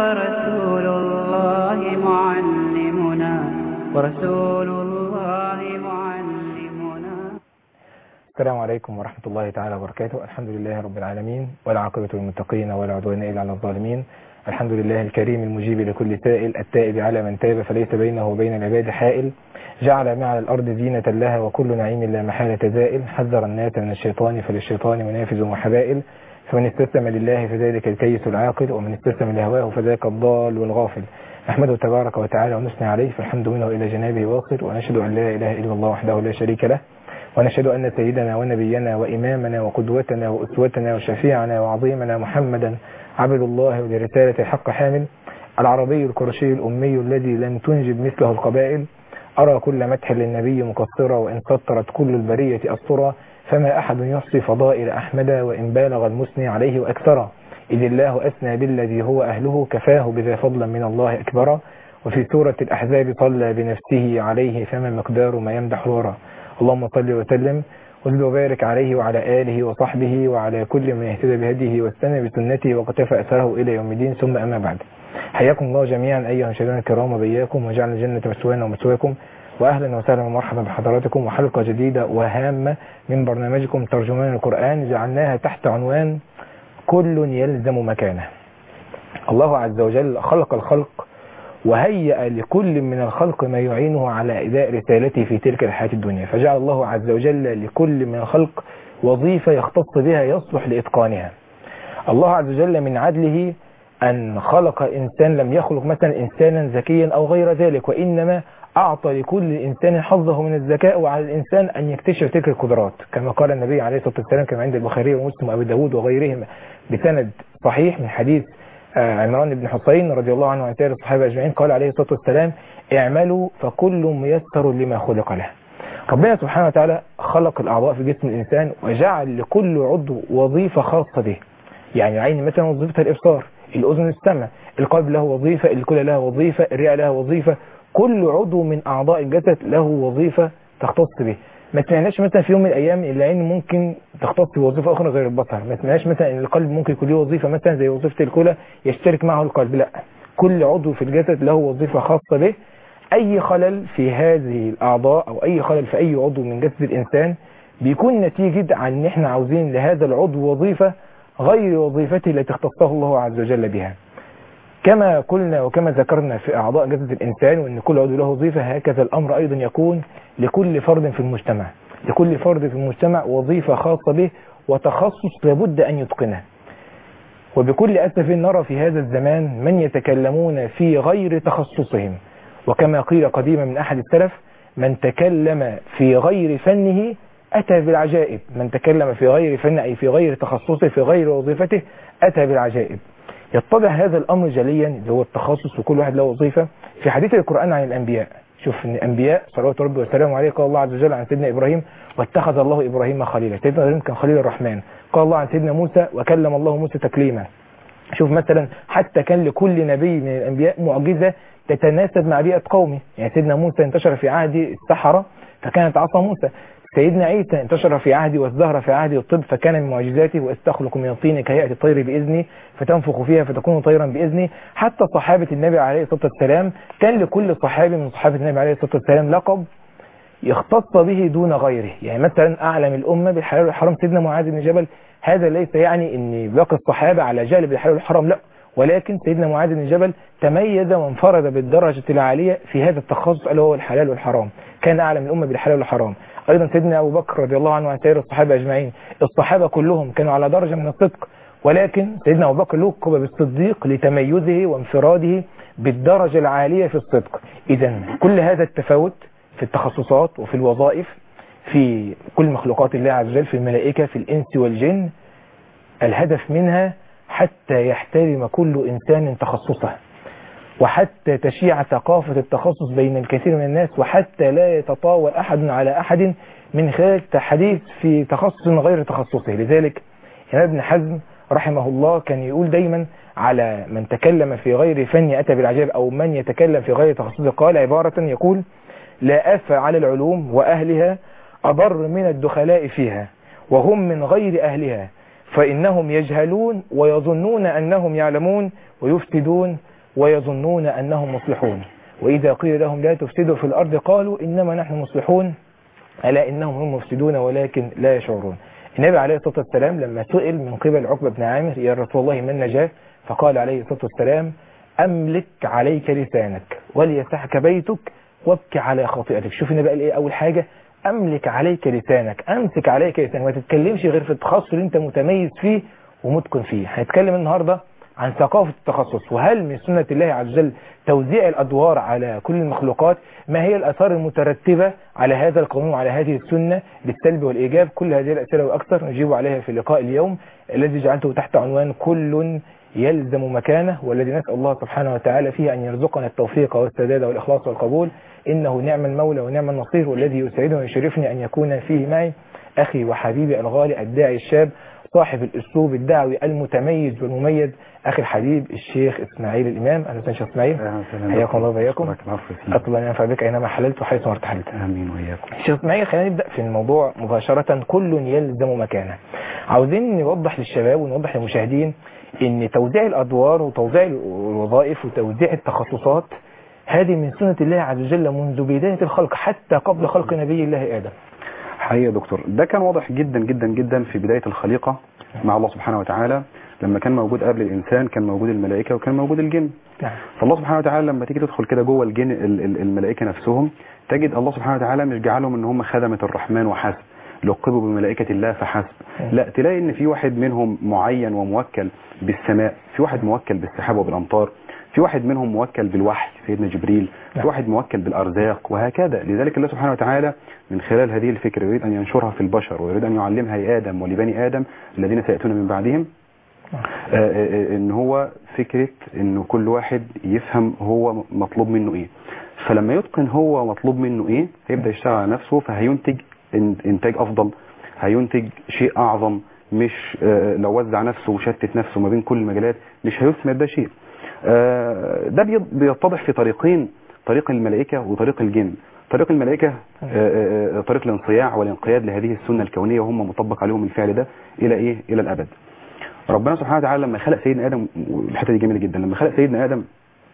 ورسول الله معلمنا ورسول الله معلمنا السلام عليكم ورحمة الله تعالى وبركاته الحمد لله رب العالمين والعاقبة للمتقين ولا عدوان إلا على الظالمين الحمد لله الكريم المجيب لكل سائل التائب على من تاب فليس بينه وبين العباد حائل جعل ما على الأرض زينة لها وكل نعيم لا محالة زائل حذر الناس من الشيطان فللشيطان منافذ وحبائل فمن استسلم لله فذلك الكيس العاقل ومن استسلم لهواه فذاك الضال والغافل نحمده تبارك وتعالى ونثني عليه فالحمد منه إلى جنابه واصل ونشهد أن لا إله إلا الله وحده لا شريك له ونشهد أن سيدنا ونبينا وإمامنا وقدوتنا وأسوتنا وشفيعنا وعظيمنا محمدا عبد الله ولرسالة الحق حامل العربي القرشي الأمي الذي لم تنجب مثله القبائل أرى كل مدح للنبي مقصرا وإن سطرت كل البرية أسطرا فما أحد يحصي فضائل أحمد وإن بالغ المثني عليه وأكثرا إذ الله أثنى بالذي هو أهله كفاه بذا فضلا من الله أكبرا وفي سورة الأحزاب صلى بنفسه عليه فما مقدار ما يمدح الورى اللهم صل وسلم وزد وبارك عليه وعلى آله وصحبه وعلى كل من اهتدى بهديه واستنى بسنته وقتفى أثره إلى يوم الدين ثم أما بعد حياكم الله جميعا أيها المشاهدين الكرام وبياكم وجعل الجنة مسوانا ومسواكم وأهلا وسهلا ومرحبا بحضراتكم وحلقة جديدة وهامة من برنامجكم ترجمان القرآن جعلناها تحت عنوان كل يلزم مكانه الله عز وجل خلق الخلق وهيأ لكل من الخلق ما يعينه على أداء رسالته في تلك الحياة الدنيا فجعل الله عز وجل لكل من الخلق وظيفة يختص بها يصلح لإتقانها الله عز وجل من عدله أن خلق إنسان لم يخلق مثلا إنسانا ذكيا أو غير ذلك وإنما أعطى لكل إنسان حظه من الذكاء وعلى الإنسان أن يكتشف تلك القدرات كما قال النبي عليه الصلاة والسلام كما عند البخاري ومسلم وأبي داود وغيرهما بسند صحيح من حديث عمران بن حسين رضي الله عنه وعن سائر الصحابة أجمعين قال عليه الصلاة والسلام اعملوا فكل ميسر لما خلق له ربنا سبحانه وتعالى خلق الأعضاء في جسم الإنسان وجعل لكل عضو وظيفة خاصة به يعني العين مثلا وظيفتها الإبصار الأذن السمع القلب له وظيفة الكلى لها وظيفة الرئة لها وظيفة كل عضو من أعضاء الجسد له وظيفة تختص به ما سمعناش مثلا في يوم من الأيام العين ممكن تختص بوظيفة أخرى غير البصر ما سمعناش مثلا أن القلب ممكن يكون له وظيفة مثلا زي وظيفة الكلى يشترك معه القلب لا كل عضو في الجسد له وظيفة خاصة به أي خلل في هذه الأعضاء أو أي خلل في أي عضو من جسد الإنسان بيكون نتيجة عن أن احنا عاوزين لهذا العضو وظيفة غير وظيفته التي اختصه الله عز وجل بها كما قلنا وكما ذكرنا في أعضاء جسد الإنسان وأن كل عضو له وظيفة هكذا الأمر أيضا يكون لكل فرد في المجتمع لكل فرد في المجتمع وظيفة خاصة به وتخصص لابد أن يتقنه وبكل أسف نرى في هذا الزمان من يتكلمون في غير تخصصهم وكما قيل قديما من أحد السلف من تكلم في غير فنه أتى بالعجائب من تكلم في غير فنه أي في غير تخصصه في غير وظيفته أتى بالعجائب يتضح هذا الأمر جليا اللي هو التخصص وكل واحد له وظيفة في حديث القرآن عن الأنبياء شوف ان الأنبياء صلوات ربي وسلامه عليه قال الله عز وجل عن سيدنا إبراهيم واتخذ الله إبراهيم خليلا سيدنا إبراهيم كان خليل الرحمن قال الله عن سيدنا موسى وكلم الله موسى تكليما شوف مثلا حتى كان لكل نبي من الأنبياء معجزة تتناسب مع بيئة قومه يعني سيدنا موسى انتشر في عهد السحرة فكانت عصا موسى سيدنا عيسى انتشر في عهدي والزهر في عهدي الطب فكان من معجزاته واستخلق من الطين كهيئة الطير بإذني فتنفخ فيها فتكون طيرا بإذني حتى صحابة النبي عليه الصلاة والسلام كان لكل صحابي من صحابة النبي عليه الصلاة والسلام لقب يختص به دون غيره يعني مثلا أعلم الأمة بالحلال والحرام سيدنا معاذ بن جبل هذا ليس يعني أن باقي الصحابة على جانب بالحلال والحرام لا ولكن سيدنا معاذ بن جبل تميز وانفرد بالدرجة العالية في هذا التخصص اللي هو الحلال والحرام كان أعلم الأمة بالحلال والحرام أيضا سيدنا أبو بكر رضي الله عنه وعن سائر الصحابة أجمعين الصحابة كلهم كانوا على درجة من الصدق ولكن سيدنا أبو بكر لقب بالصديق لتميزه وانفراده بالدرجة العالية في الصدق إذا كل هذا التفاوت في التخصصات وفي الوظائف في كل مخلوقات الله عز وجل في الملائكة في الإنس والجن الهدف منها حتى يحترم كل إنسان تخصصه وحتى تشيع ثقافة التخصص بين الكثير من الناس وحتى لا يتطاول أحد على أحد من خلال التحديث في تخصص غير تخصصه لذلك إمام ابن حزم رحمه الله كان يقول دايما على من تكلم في غير فن أتى بالعجاب أو من يتكلم في غير تخصصه قال عبارة يقول لا أف على العلوم وأهلها أضر من الدخلاء فيها وهم من غير أهلها فإنهم يجهلون ويظنون أنهم يعلمون ويفسدون ويظنون أنهم مصلحون وإذا قيل لهم لا تفسدوا في الأرض قالوا إنما نحن مصلحون ألا إنهم هم مفسدون ولكن لا يشعرون النبي عليه الصلاة والسلام لما سئل من قبل عقبة بن عامر يا رسول الله من نجاه فقال عليه الصلاة والسلام أملك عليك لسانك وليسحك بيتك وابكي على خطيئتك شوف النبي قال إيه أول حاجة أملك عليك لسانك أمسك عليك لسانك ما تتكلمش غير في التخصص اللي أنت متميز فيه ومتقن فيه هنتكلم النهاردة عن ثقافة التخصص وهل من سنة الله عز وجل توزيع الأدوار على كل المخلوقات ما هي الأثار المترتبة على هذا القانون وعلى هذه السنة بالسلب والإيجاب كل هذه الأسئلة وأكثر نجيب عليها في لقاء اليوم الذي جعلته تحت عنوان كل يلزم مكانه والذي نسأل الله سبحانه وتعالى فيه أن يرزقنا التوفيق والسداد والإخلاص والقبول إنه نعم المولى ونعم النصير والذي يسعدني ويشرفني أن يكون فيه معي أخي وحبيبي الغالي الداعي الشاب صاحب الأسلوب الدعوي المتميز والمميز أخي الحبيب الشيخ إسماعيل الإمام أهلا وسهلا شيخ إسماعيل حياكم الله وبياكم أطلب أن ينفع بك أينما حللت وحيث ما ارتحلت آمين وإياكم شيخ إسماعيل خلينا نبدأ في الموضوع مباشرة كل يلزم مكانه عاوزين نوضح للشباب ونوضح للمشاهدين ان توزيع الادوار وتوزيع الوظائف وتوزيع التخصصات هذه من سنة الله عز وجل منذ بداية الخلق حتى قبل خلق نبي الله آدم حقيقة يا دكتور ده كان واضح جدا جدا جدا في بداية الخليقة مع الله سبحانه وتعالى لما كان موجود قبل الإنسان كان موجود الملائكة وكان موجود الجن نعم فالله سبحانه وتعالى لما تيجي تدخل كده جوه الجن ال- ال- الملائكة نفسهم تجد الله سبحانه وتعالى مش جعلهم ان هم خدمة الرحمن وحسب لقبوا بملائكة الله فحسب لا تلاقي ان في واحد منهم معين وموكل بالسماء في واحد موكل بالسحاب وبالامطار في واحد منهم موكل بالوحي سيدنا جبريل في واحد موكل بالارزاق وهكذا لذلك الله سبحانه وتعالى من خلال هذه الفكرة يريد ان ينشرها في البشر ويريد ان يعلمها لادم ولبني ادم الذين سياتون من بعدهم آه، آه، ان هو فكرة انه كل واحد يفهم هو مطلوب منه ايه فلما يتقن هو مطلوب منه ايه هيبدأ يشتغل على نفسه فهينتج إن- انتاج افضل هينتج شيء اعظم مش آه، لو وزع نفسه وشتت نفسه ما بين كل المجالات مش هيثمر ده شيء آه، ده بيض- بيتضح في طريقين طريق الملائكة وطريق الجن طريق الملائكة آه، آه، آه، طريق الانصياع والانقياد لهذه السنة الكونية وهم مطبق عليهم الفعل ده الى ايه الى الابد ربنا سبحانه وتعالى لما خلق سيدنا ادم والحته دي جميله جدا لما خلق سيدنا ادم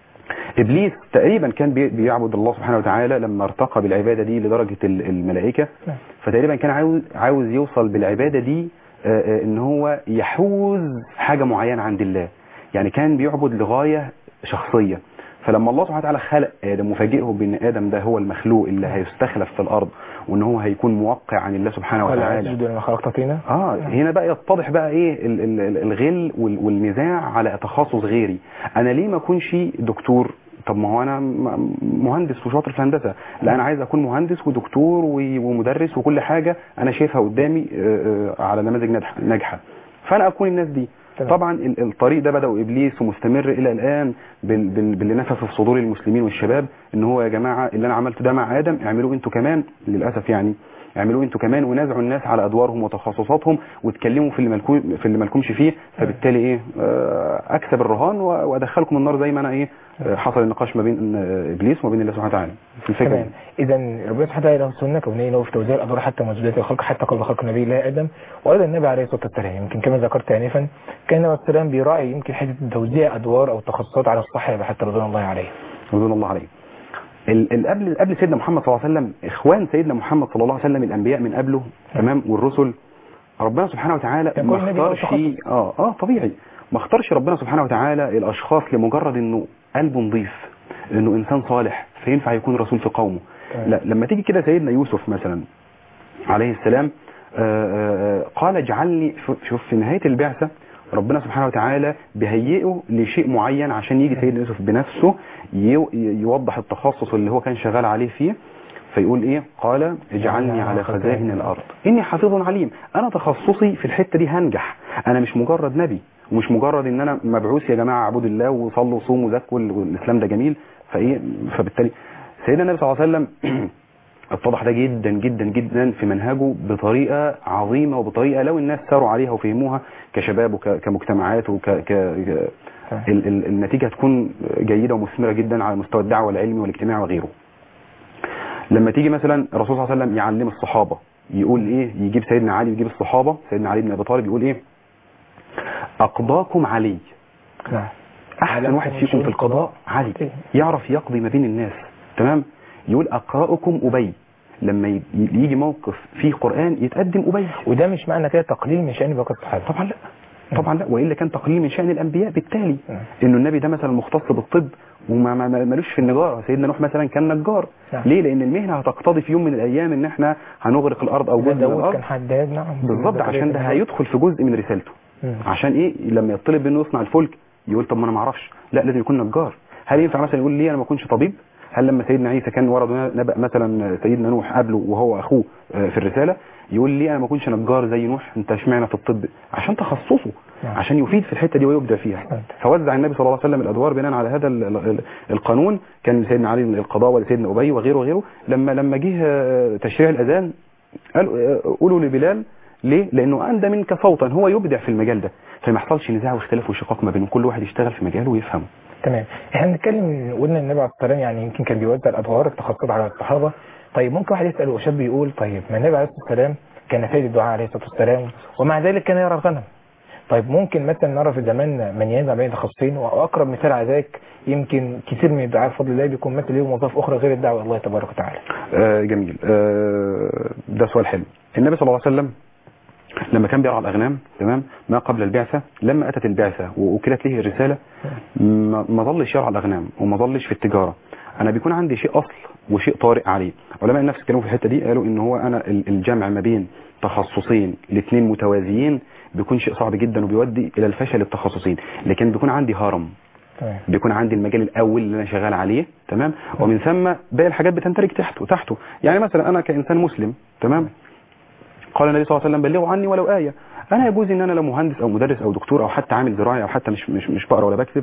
ابليس تقريبا كان بي- بيعبد الله سبحانه وتعالى لما ارتقى بالعباده دي لدرجه ال- الملائكه نعم. فتقريبا كان عاوز عاوز يوصل بالعباده دي آه، آه، ان هو يحوز حاجه معينه عند الله يعني كان بيعبد لغايه شخصيه فلما الله سبحانه وتعالى خلق ادم وفاجئه بان ادم ده هو المخلوق اللي هيستخلف في الارض وان هو هيكون موقع عن الله سبحانه قال وتعالى أسجد لما خلقت طينا اه هنا بقى يتضح بقى ايه ال- ال- ال- الغل وال- والنزاع على تخصص غيري انا ليه ما اكونش دكتور طب ما هو انا م- مهندس وشاطر في الهندسه لا انا عايز اكون مهندس ودكتور و- ومدرس وكل حاجه انا شايفها قدامي آه، آه، على نماذج ناجحه ناجحه فانا اكون الناس دي تمام. طبعا ال- الطريق ده بدأوا إبليس ومستمر إلى الآن بال- بال- باللي نفى في صدور المسلمين والشباب إن هو يا جماعة اللي أنا عملته ده مع آدم اعملوه أنتوا كمان للأسف يعني اعملوه أنتوا كمان ونازعوا الناس على أدوارهم وتخصصاتهم واتكلموا في اللي مالكو في اللي مالكمش فيه فبالتالي إيه آه، أكسب الرهان و- وأدخلكم النار زي ما أنا إيه آه، حصل النقاش ما بين آه، إبليس وما بين الله سبحانه وتعالى في الفكرة تمام دي. اذا ربنا سبحانه وتعالى له سنه كونيه له في توزيع الادوار حتى موجودات الخلق حتى قبل خلق النبي الله ادم وايضا النبي عليه الصلاه والسلام يمكن كما ذكرت انفا كان النبي عليه الصلاه والسلام بيراعي يمكن حته توزيع ادوار او تخصصات على الصحابه حتى رضوان الله عليهم رضوان الله عليه ال- ال- قبل قبل سيدنا محمد صلى الله عليه وسلم اخوان سيدنا محمد صلى الله عليه وسلم الانبياء من قبله تمام والرسل ربنا سبحانه وتعالى كان ما كل نبي له اختارش اه اه طبيعي ما اختارش ربنا سبحانه وتعالى الاشخاص لمجرد انه قلبه نظيف انه انسان صالح فينفع يكون رسول في قومه تمام. لا لما تيجي كده سيدنا يوسف مثلا عليه السلام آه، آه، قال اجعلني شوف- شوف في نهاية البعثة ربنا سبحانه وتعالى بيهيئه لشيء معين عشان يجي سيدنا يوسف بنفسه يو- يوضح التخصص اللي هو كان شغال عليه فيه فيقول ايه قال اجعلني على خزائن الارض اني حفيظ عليم انا تخصصي في الحتة دي هنجح انا مش مجرد نبي ومش مجرد ان انا مبعوث يا جماعة اعبدوا الله وصلوا وصوموا وزكوا والاسلام ده جميل فايه فبالتالي سيدنا النبي صلى الله عليه وسلم اتضح ده جدا جدا جدا في منهجه بطريقة عظيمة وبطريقة لو الناس ساروا عليها وفهموها كشباب وكمجتمعات وك ك... ك... ال... ال... النتيجة هتكون جيدة ومثمرة جدا على مستوى الدعوة والعلمي والاجتماعي وغيره لما تيجي مثلا الرسول صلى الله عليه وسلم يعلم الصحابة يقول ايه يجيب سيدنا علي يجيب الصحابة سيدنا علي بن ابي طالب يقول ايه اقضاكم علي نعم احسن واحد فيكم في القضاء علي يعرف يقضي ما بين الناس تمام يقول اقراكم ابي لما ي- يجي موقف فيه قران يتقدم ابي وده مش معنى كده تقليل من شأن باقي الصحابة طبعا لا طبعا لا والا كان تقليل من شان الانبياء بالتالي نعم. انه النبي ده مثلا مختص بالطب وما ما- ما- ملوش في النجاره سيدنا نوح مثلا كان نجار نعم. ليه لان المهنه هتقتضي في يوم من الايام ان احنا هنغرق الارض او ده جزء من داود الارض كان حداد نعم بالظبط عشان ده هيدخل في جزء من رسالته مم. عشان ايه لما يطلب منه يصنع الفلك يقول طب ما انا ما اعرفش لا لازم يكون نجار هل ينفع مثلا يقول لي انا ما اكونش طبيب هل لما سيدنا عيسى كان ورد نبأ مثلا سيدنا نوح قبله وهو اخوه آه، في الرساله يقول لي انا ما اكونش نجار زي نوح انت اشمعنى في الطب عشان تخصصه نعم. عشان يفيد في الحته دي ويبدع فيها أحسنت. فوزع النبي صلى الله عليه وسلم الادوار بناء على هذا ال- ال- القانون كان سيدنا علي القضاء ولسيدنا ابي وغيره وغيره لما لما جه آه، تشريع الاذان قالوا آه، قولوا لبلال ليه؟ لانه اندى منك صوتا هو يبدع في المجال ده فما يحصلش نزاع واختلاف وشقاق ما بينهم كل واحد يشتغل في مجاله ويفهمه تمام احنا بنتكلم قلنا النبي عليه الصلاه والسلام يعني يمكن كان بيوزع الادوار التخصص على الصحابه طيب ممكن واحد يسال وشاب يقول طيب ما النبي عليه الصلاه والسلام كان سيد الدعاء عليه الصلاه والسلام ومع ذلك كان يرى الغنم طيب ممكن مثلا نرى في زماننا من ينزع بين تخصصين واقرب مثال على ذلك يمكن كثير من الدعاء بفضل الله بيكون مثل ليهم وظائف اخرى غير الدعوه الى الله تبارك وتعالى آه جميل آه ده سؤال حلو النبي صلى الله عليه وسلم لما كان بيرعى الاغنام تمام ما قبل البعثه لما اتت البعثه واكلت له الرساله ما ما ظلش يرعى الاغنام وما ظلش في التجاره انا بيكون عندي شيء اصل وشيء طارئ عليه علماء النفس اتكلموا في الحته دي قالوا ان هو انا ال- الجمع ما بين تخصصين الاثنين متوازيين بيكون شيء صعب جدا وبيؤدي الى الفشل التخصصين لكن بيكون عندي هرم تمام بيكون عندي المجال الاول اللي انا شغال عليه تمام ومن ثم باقي الحاجات بتندرج تحته تحته يعني مثلا انا كانسان مسلم تمام قال النبي صلى الله عليه وسلم بلغوا عني ولو ايه انا يجوز ان انا لو مهندس او مدرس او دكتور او حتى عامل زراعي او حتى مش مش مش بقرا ولا بكتب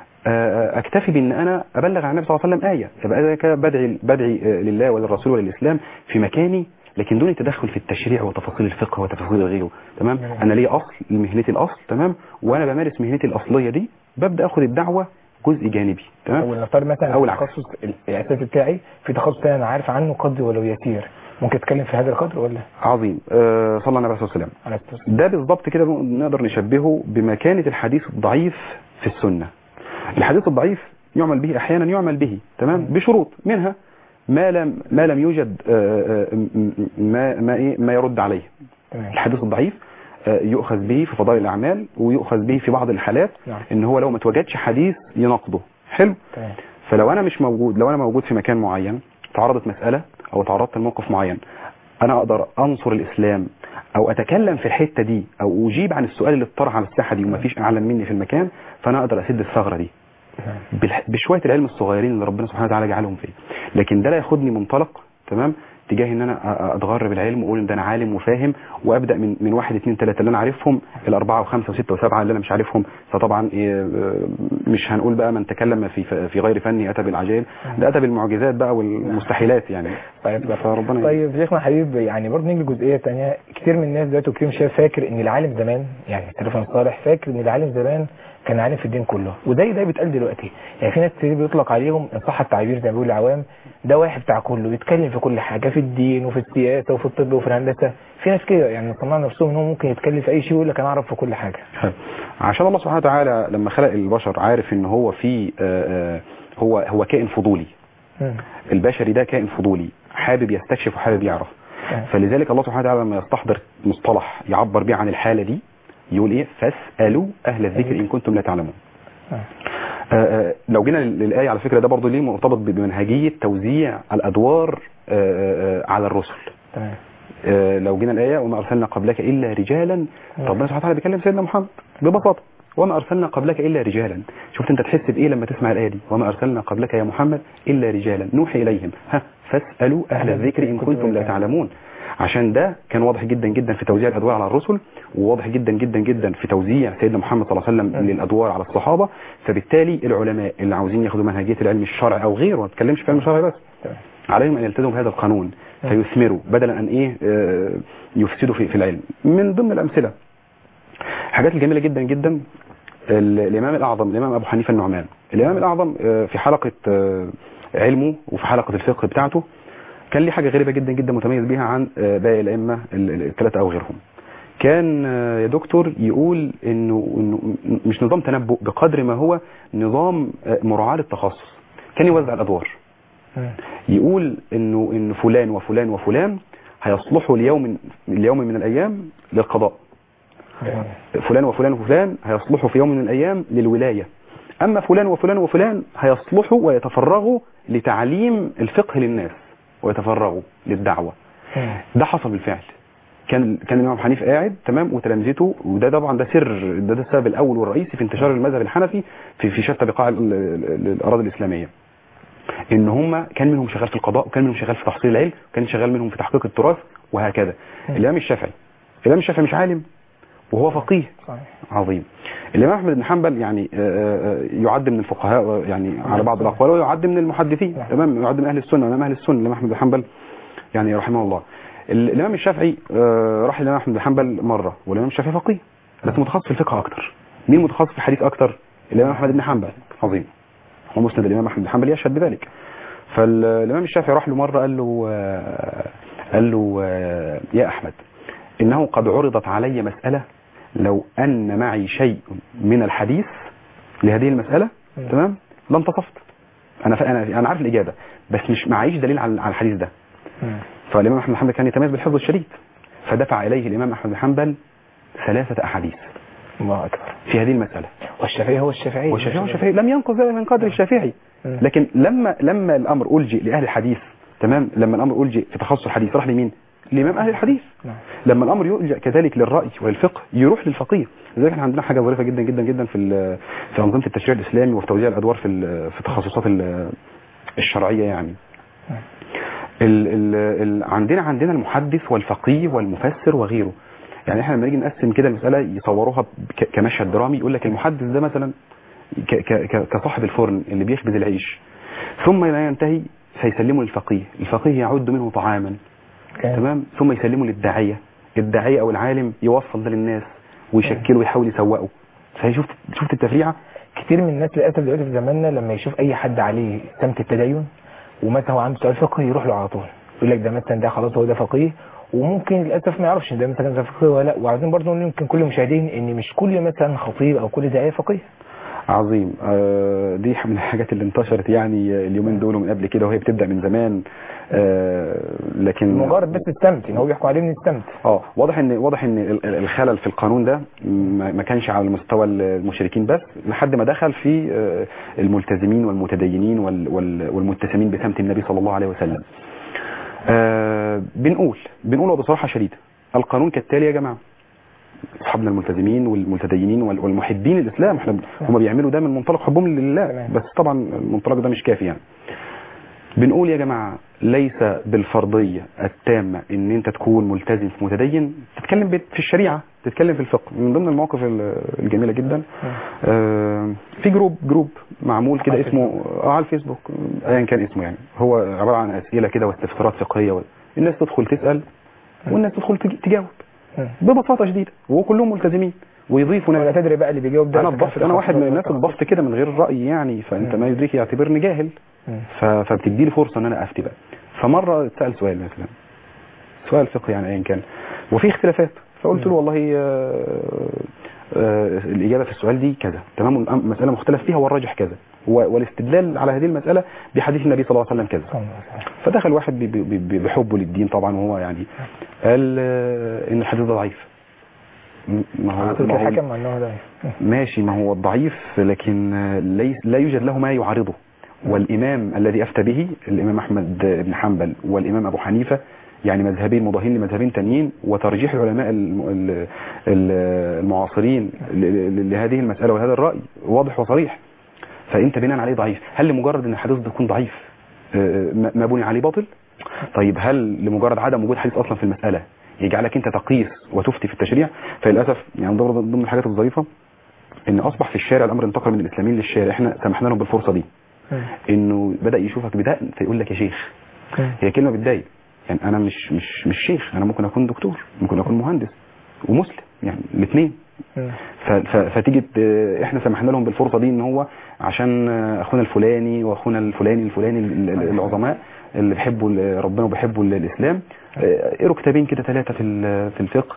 آه، اكتفي بان انا ابلغ عن النبي صلى الله عليه وسلم ايه يبقى انا كده بدعي بدعي آه، لله وللرسول وللاسلام في مكاني لكن دون التدخل في التشريع وتفاصيل الفقه وتفاصيل غيره تمام انا ليا اصل لمهنتي الاصل تمام وانا بمارس مهنتي الاصليه دي ببدا اخد الدعوه جزء جانبي تمام او نفترض مثلا أو أو العكس. التخصص الاساسي بتاعي في تخصص تاني انا عارف عنه قدر ولو يسير ممكن تتكلم في هذا القدر ولا عظيم آه صلى الله عليه وسلم على الصلاة والسلام. ده بالظبط كده نقدر نشبهه بمكانة الحديث الضعيف في السنة الحديث الضعيف يعمل به احيانا يعمل به تمام بشروط منها ما لم ما لم يوجد آه، آه، م- م- ما ما ايه ما يرد عليه تمام الحديث الضعيف آه، يؤخذ به في فضائل الاعمال ويؤخذ به في بعض الحالات نعم. ان هو لو ما توجدش حديث يناقضه حلو تمام فلو انا مش موجود لو انا موجود في مكان معين تعرضت مسألة او تعرضت لموقف معين انا اقدر انصر الاسلام او اتكلم في الحتة دي او اجيب عن السؤال اللي اتطرح على الساحة دي ومفيش اعلن مني في المكان فانا اقدر اسد الثغرة دي تمام. بالح- بشوية العلم الصغيرين اللي ربنا سبحانه وتعالى جعلهم فيه لكن ده لا ياخدني منطلق تمام تجاه ان انا أ- أ- اتغر بالعلم واقول ان ده انا عالم وفاهم وابدا من من واحد اثنين ثلاثه اللي انا عارفهم الاربعه وخمسه وسته وسبعه اللي انا مش عارفهم فطبعا إيه، آه، مش هنقول بقى من تكلم في في غير فني اتى بالعجائب ده اتى بالمعجزات بقى والمستحيلات يعني طيب فربنا طيب شيخنا حبيب يعني برضه نيجي لجزئيه ثانيه كتير من الناس دلوقتي وكتير شايف فاكر ان العالم زمان يعني تليفون صالح فاكر ان العالم زمان كان عالم في الدين كله وده ده بيتقال دلوقتي يعني في ناس كتير بيطلق عليهم ان صح التعبير زي ما بيقول العوام ده واحد بتاع كله بيتكلم في كل حاجه في الدين وفي السياسه وفي الطب وفي الهندسه في ناس كده يعني صنع نفسهم ان هو ممكن يتكلم في اي شيء ويقول لك انا اعرف في كل حاجه حلو. عشان الله سبحانه وتعالى لما خلق البشر عارف ان هو في آه، آه، هو هو كائن فضولي مم. البشري ده كائن فضولي حابب يستكشف وحابب يعرف تمام. فلذلك الله سبحانه وتعالى لما يستحضر مصطلح يعبر بيه عن الحالة دي يقول ايه فاسألوا أهل الذكر إن كنتم لا تعلمون آه. آه، آه، لو جينا لل- للآية على فكرة ده برضو ليه مرتبط بمنهجية توزيع الأدوار آه، آه، على الرسل تمام آه، لو جينا الآية وما أرسلنا قبلك إلا رجالا ربنا سبحانه وتعالى بيكلم سيدنا محمد ببساطة وما أرسلنا قبلك إلا رجالا شفت أنت تحس بإيه لما تسمع الآية دي وما أرسلنا قبلك يا محمد إلا رجالا نوحي إليهم ها فاسألوا أهل الذكر إن كنتم لا تعلمون عشان ده كان واضح جدا جدا في توزيع الأدوار على الرسل وواضح جدا جدا جدا في توزيع سيدنا محمد صلى الله عليه وسلم للأدوار على الصحابة فبالتالي العلماء اللي عاوزين ياخدوا منهجية العلم الشرعي أو غيره ما بتكلمش في علم الشرعي بس تمام عليهم ان يلتزموا بهذا القانون فيثمروا بدلا ان ايه آه، يفسدوا في في العلم من ضمن الامثله حاجات الجميله جدا جدا ال- الامام الاعظم الامام ابو حنيفه النعمان الامام الاعظم آه، في حلقه آه، علمه وفي حلقه الفقه بتاعته كان ليه حاجه غريبه جدا جدا متميز بيها عن آه، باقي الائمه ال- ال- الثلاثه او غيرهم كان آه، يا دكتور يقول انه انه مش نظام تنبؤ بقدر ما هو نظام آه، مراعاه للتخصص كان يوزع الادوار مم. يقول انه ان فلان وفلان وفلان هيصلحوا ليوم اليوم من الايام للقضاء جميل. فلان وفلان وفلان هيصلحوا في يوم من الايام للولايه اما فلان وفلان وفلان هيصلحوا ويتفرغوا لتعليم الفقه للناس ويتفرغوا للدعوه مم. ده حصل بالفعل كان كان الامام حنيف قاعد تمام وتلامذته وده طبعا ده سر ده, ده السبب الاول والرئيسي في انتشار المذهب الحنفي في في شتى بقاع ال- ال- ال- الاراضي الاسلاميه ان هم كان منهم شغال في القضاء وكان منهم شغال في تحصيل العلم وكان شغال منهم في تحقيق التراث وهكذا مم. الامام الشافعي الامام الشافعي مش عالم وهو فقيه صحيح عظيم الامام احمد بن حنبل يعني آه، آه، يعد من الفقهاء يعني على بعض الاقوال ويعد من المحدثين نعم. تمام يعد من اهل السنه امام اهل السنه الامام احمد بن حنبل يعني رحمه الله ال- الامام الشافعي آه، راح الامام احمد بن حنبل مره والامام الشافعي فقيه بس متخصص في الفقه اكتر مين متخصص في الحديث اكتر الامام احمد بن حنبل عظيم ومسند الامام احمد بن حنبل يشهد بذلك فالامام الشافعي راح له مره قال له آه، قال له آه، يا احمد انه قد عرضت علي مساله لو ان معي شيء من الحديث لهذه المساله مم. تمام لانتصفت انا ف... انا انا عارف الاجابه بس مش معيش دليل على على الحديث ده مم. فالامام احمد بن حنبل كان يتميز بالحفظ الشديد فدفع اليه الامام احمد بن حنبل ثلاثه احاديث الله اكبر في هذه المساله والشافعي هو الشافعي والشافعي هو الشافعي لم ينقص ذلك من قدر الشافعي مم. لكن لما لما الامر الجئ لاهل الحديث تمام لما الامر الجئ في تخصص الحديث راح لمين لامام اهل الحديث نعم. لما الامر يلجا كذلك للراي وللفقه يروح للفقيه لذلك احنا عندنا حاجه ظريفه جدا جدا جدا في ال- في انظمه التشريع الاسلامي وفي توزيع الادوار في ال- في التخصصات ال- الشرعيه يعني ال ال ال عندنا عندنا المحدث والفقيه والمفسر وغيره يعني احنا لما نيجي نقسم كده المساله يصوروها ك- كمشهد درامي يقول لك المحدث ده مثلا ك ك ك كصاحب الفرن اللي بيخبز العيش ثم لا ينتهي فيسلمه للفقيه الفقيه يعد منه طعاما كان- تمام ثم يسلمه للداعيه الداعيه او العالم يوصل ده للناس ويشكله ويحاول يسوقه فشوف شفت التفريعه كتير من الناس للاسف دلوقتي في زماننا لما يشوف اي حد عليه سمت التدين ومثلا هو عنده سؤال فقهي يروح له على طول يقول لك ده مثلا ده خلاص هو ده فقيه وممكن للاسف ما يعرفش إن ده مثلا ده فقيه ولا لا وعايزين برضه نقول يمكن كل المشاهدين ان مش كل مثلا خطيب او كل داعيه فقيه عظيم آه، دي من الحاجات اللي انتشرت يعني اليومين دول ومن قبل كده وهي بتبدا من زمان آه، لكن مجرد بس السمت ان هو بيحكوا عليه من السمت اه واضح ان واضح ان ال- ال- الخلل في القانون ده ما ما كانش على مستوى المشركين بس لحد ما دخل في آه، الملتزمين والمتدينين وال- وال- والمتسمين بسمت النبي صلى الله عليه وسلم آه، بنقول بنقول بصراحه شديده القانون كالتالي يا جماعه اصحابنا الملتزمين والمتدينين وال- والمحبين الاسلام احنا هم بيعملوا ده من منطلق حبهم لله تمام. بس طبعا المنطلق ده مش كافي يعني بنقول يا جماعة ليس بالفرضية التامة ان انت تكون ملتزم في متدين تتكلم بت- في الشريعة تتكلم في الفقه من ضمن المواقف ال- الجميلة جدا آه، في جروب جروب معمول كده على اسمه آه، على الفيسبوك ايا كان اسمه يعني هو عبارة عن اسئلة كده واستفسارات فقهية و- الناس تدخل تسأل والناس تدخل تج- تجاوب مم. ببساطة شديدة وكلهم ملتزمين ويضيفوا ولا تدري بقى اللي بيجاوب ده انا إذا كان اتضفت في انا واحد من تخصص الناس ولا اتضفت كده من غير رأي يعني فانت مم. ما يدريك يعتبرني جاهل مم. ف- فبتدي لي فرصه ان انا افتي بقى فمره اتسال سؤال مثلا سؤال فقهي يعني ايا كان وفي اختلافات فقلت له والله آه، آه، الاجابه في السؤال دي كذا تمام المساله مختلف فيها والراجح كذا و- والاستدلال على هذه المساله بحديث النبي صلى الله عليه وسلم كذا صلى الله عليه وسلم. فدخل واحد ب- ب- ب- بحبه للدين طبعا وهو يعني قال آه، ان الحديث ده ضعيف م- ما هو, على طول ما كده هو حكم انه ده ماشي ما هو ضعيف لكن ليس لا يوجد له ما يعارضه والإمام الذي أفتى به الإمام أحمد بن حنبل والإمام أبو حنيفة يعني مذهبين مضاهين لمذهبين تانيين وترجيح العلماء الم- ال- ال- المعاصرين ل- ل- لهذه المسألة وهذا الرأي واضح وصريح فأنت بناء عليه ضعيف هل لمجرد أن الحديث ده يكون ضعيف آه، ما ما بني عليه باطل طيب هل لمجرد عدم وجود حديث أصلا في المسألة يجعلك أنت تقيس وتفتي في التشريع فللأسف يعني ضمن ضمن الحاجات الظريفة ان اصبح في الشارع الامر انتقل من الاسلاميين للشارع احنا سمحنا لهم بالفرصه دي مم. انه بدا يشوفك بدقن فيقول لك يا شيخ مم. هي كلمه بتضايق يعني انا مش مش مش شيخ انا ممكن اكون دكتور ممكن اكون مهندس ومسلم يعني الاثنين مم. ف- ف- فتيجي ت- احنا سمحنا لهم بالفرصه دي ان هو عشان اخونا الفلاني واخونا الفلاني الفلاني ال- ال- العظماء اللي بيحبوا ال- ربنا وبيحبوا ال- الاسلام اه، قروا كتابين كده ثلاثه في ال- في الفقه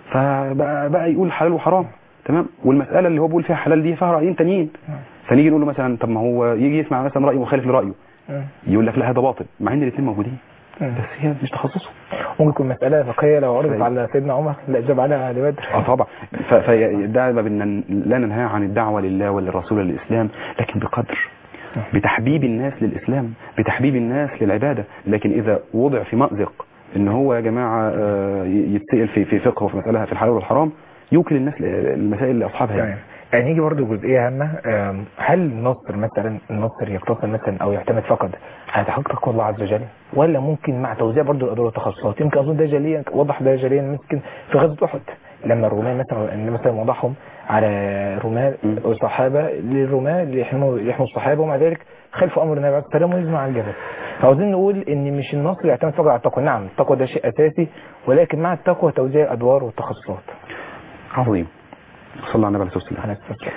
فبقى بقى يقول حلال وحرام تمام والمساله اللي هو بيقول فيها حلال دي فيها رايين تانيين فنيجي نقول له مثلا طب ما هو يجي يسمع مثلا راي مخالف لرايه مم. يقول لك لا هذا باطل مع ان الاثنين موجودين مم. بس هي مش تخصصه ممكن يكون مسألة فقهية لو عرضت صحيح. على سيدنا عمر لا إجابة عليها على بدر اه طبعا ف- فده ما بدنا لا ننهى عن الدعوه لله وللرسول وللاسلام لكن بقدر بتحبيب الناس للاسلام بتحبيب الناس للعباده لكن اذا وضع في مأزق ان هو يا جماعه آه، يتسال في في فقه وفي مساله في الحلال والحرام يوكل الناس المسائل لاصحابها تمام يعني. يعني نيجي برضه جزئية هامة آم، هل النصر مثلا النصر يقتصر مثلا أو يعتمد فقط على تحقيق تقوى الله عز وجل ولا ممكن مع توزيع برضه الأدوار والتخصصات يمكن أظن ده جليا وضح ده جليا ممكن في غزوة أحد لما الرومان مثلا ان مثلا وضعهم على رماة الصحابة للرماة اللي يحموا يحموا الصحابة ومع ذلك خلفوا أمر النبي عليه الصلاة والسلام ونزلوا على الجبل فعاوزين نقول ان مش النصر يعتمد فقط على التقوى نعم التقوى ده شيء أساسي ولكن مع التقوى توزيع الأدوار والتخصصات عظيم صلى الله على النبي عليه الصلاه والسلام عليه الصلاة والسلام.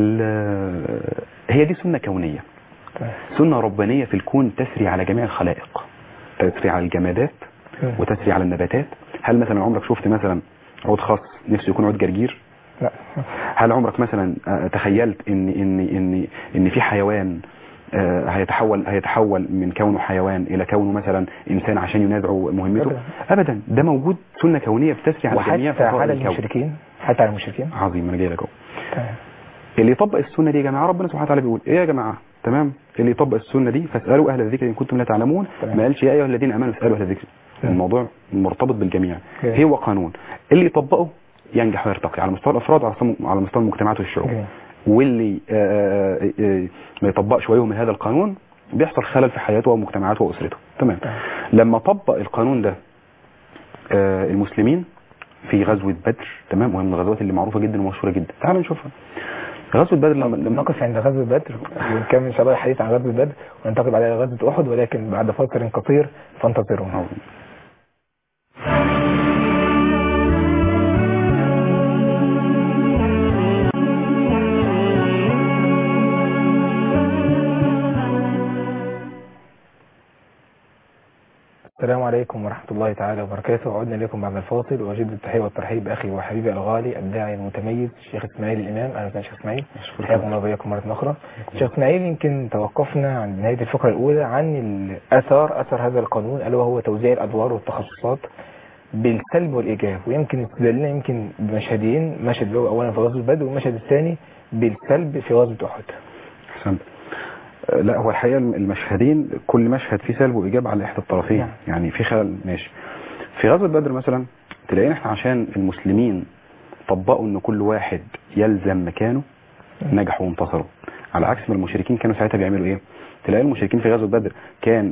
ال- هي دي سنه كونيه تمام. سنه ربانيه في الكون تسري على جميع الخلائق تسري على الجمادات مم. وتسري على النباتات هل مثلا عمرك شفت مثلا عود خاص نفسه يكون عود جرجير لا هل عمرك مثلا آه، تخيلت ان ان ان ان في حيوان آه، هيتحول هيتحول من كونه حيوان الى كونه مثلا انسان عشان ينازعه مهمته أبداً. ابدا ده موجود سنه كونيه بتسري على جميع وحتى فصائل على الكون المشركين حتى على المشركين عظيم انا جاي لك اهو تمام. اللي يطبق السنه دي يا جماعه ربنا سبحانه وتعالى بيقول ايه يا جماعه تمام اللي يطبق السنه دي فاسالوا اهل الذكر ان كنتم لا تعلمون تمام. ما قالش يا ايها الذين امنوا اسالوا اهل الذكر مم. الموضوع مرتبط بالجميع جميل. هو قانون اللي يطبقه ينجح ويرتقي على مستوى الافراد وعلى مستوى- على مستوى المجتمعات والشعوب جميل. واللي آه، آه، آه، ما يطبقش ويهم هذا القانون بيحصل خلل في حياته ومجتمعاته واسرته تمام تمام. لما طبق القانون ده آه، المسلمين في غزوه بدر تمام وهي من الغزوات اللي معروفه جدا ومشهوره جدا تعالوا نشوفها غزوه بدر لما لما نقف عند غزوة بدر ونكمل ان شاء الله الحديث عن غزوة بدر وننتقل بعدها إلى غزوة أحد ولكن بعد فاصل قصير فانتظرونا السلام عليكم ورحمة الله تعالى وبركاته عدنا إليكم بعد الفاصل وأجد التحية والترحيب بأخي وحبيبي الغالي الداعي المتميز الشيخ إسماعيل الإمام أهلا وسهلا شيخ إسماعيل حياكم الله وبياكم مرة أخرى شيخ إسماعيل يمكن توقفنا عند نهاية الفقرة الأولى عن الأثر أثر هذا القانون ألا وهو توزيع الأدوار والتخصصات بالسلب والإيجاب ويمكن استدلنا يمكن بمشهدين مشهد اللي هو أولا في غزوة بدر والمشهد الثاني بالسلب في غزوة أحد احسنت آه، لا هو الحقيقه المشهدين كل مشهد فيه سلب وايجاب على احدى الطرفين نعم. يعني في خلل ماشي في غزوه بدر مثلا تلاقينا احنا عشان المسلمين طبقوا ان كل واحد يلزم مكانه نجحوا وانتصروا على عكس ما المشركين كانوا ساعتها بيعملوا ايه تلاقي المشركين في غزوه بدر كان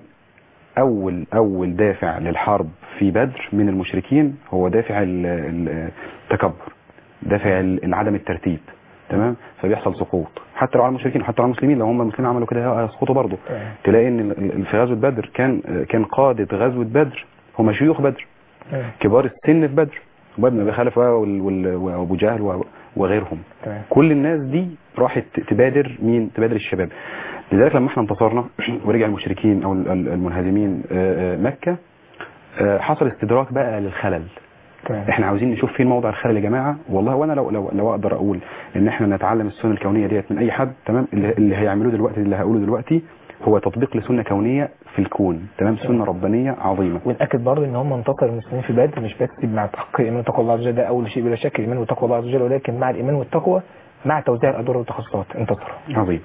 اول اول دافع للحرب في بدر من المشركين هو دافع ال- ال- التكبر دافع ال- عدم الترتيب تمام فبيحصل سقوط حتى لو على المشركين وحتى لو على المسلمين لو هم المسلمين عملوا كده هيسقطوا برضه تمام. تلاقي ان ال- ال- في غزوه بدر كان كان قاده غزوه بدر هم شيوخ بدر تمام. كبار السن في بدر ابي بن ابي خلف وال- وال- وابو جهل و- وغيرهم تمام. كل الناس دي راحت تبادر مين تبادر الشباب لذلك لما احنا انتصرنا ورجع المشركين او ال- ال- المنهزمين آه، آه، مكه آه، حصل استدراك بقى للخلل تمام. احنا عاوزين نشوف فين موضع الخلل يا جماعه والله وانا لو لو, لو اقدر اقول ان احنا نتعلم السنه الكونيه ديت من اي حد تمام اللي, اللي هيعملوه دلوقتي اللي هقوله دلوقتي هو تطبيق لسنه كونيه في الكون تمام سنه ربانيه عظيمه ونأكد برضه ان هم انتصروا المسلمين في بدر مش بس مع تحقيق الايمان وتقوى الله عز وجل ده اول شيء بلا شك الايمان وتقوى الله عز وجل ولكن مع الايمان والتقوى مع توزيع الادوار والتخصصات انتصروا عظيم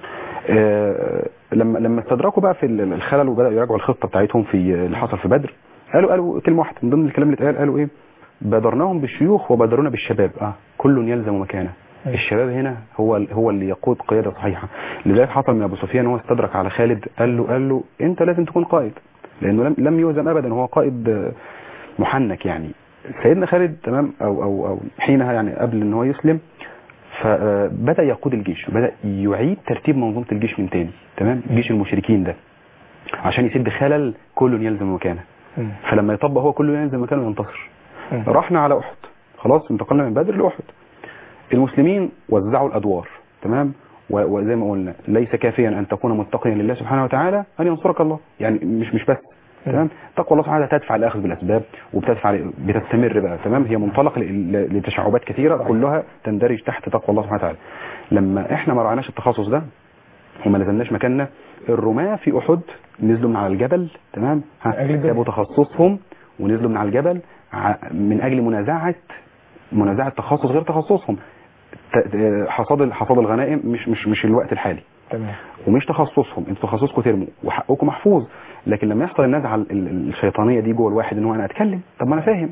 آه لما لما استدركوا بقى في ال- الخلل وبداوا يراجعوا الخطه بتاعتهم في اللي حصل في بدر قالوا قالوا كلمه واحده من ضمن الكلام اللي اتقال قالوا ايه بادرناهم بالشيوخ وبادرونا بالشباب اه كل يلزم مكانه أيوة. الشباب هنا هو هو اللي يقود قياده صحيحه لذلك حصل من ابو سفيان هو استدرك على خالد قال له قال له انت لازم تكون قائد لانه لم لم يوزن ابدا هو قائد آه، محنك يعني سيدنا خالد تمام او او او حينها يعني قبل ان هو يسلم فبدا يقود الجيش بدا يعيد ترتيب منظومه الجيش من تاني تمام جيش المشركين ده عشان يسد خلل كل يلزم مكانه مم. فلما يطبق هو كل يلزم مكانه ينتصر مم. رحنا على احد خلاص انتقلنا من بدر لاحد المسلمين وزعوا الادوار تمام و- وزي ما قلنا ليس كافيا ان تكون متقيا لله سبحانه وتعالى ان ينصرك الله يعني مش مش بس تمام تقوى الله سبحانه وتعالى تدفع الاخذ بالاسباب وبتدفع بتستمر بقى تمام هي منطلق ل- ل- لتشعبات كثيره كلها تندرج تحت تقوى الله سبحانه وتعالى لما احنا ما رعناش التخصص ده وما نزلناش مكاننا الرماة في احد نزلوا من على الجبل تمام من أجل ها الدنيا. سابوا تخصصهم ونزلوا من على الجبل ع- من اجل منازعه منازعه تخصص غير تخصصهم ت- حصاد حصاد الغنائم مش مش مش الوقت الحالي تمام ومش تخصصهم انتوا تخصصكم ترموا وحقكم محفوظ لكن لما يحصل النزعه ال- ال- الشيطانيه دي جوه الواحد ان هو انا اتكلم طب ما انا فاهم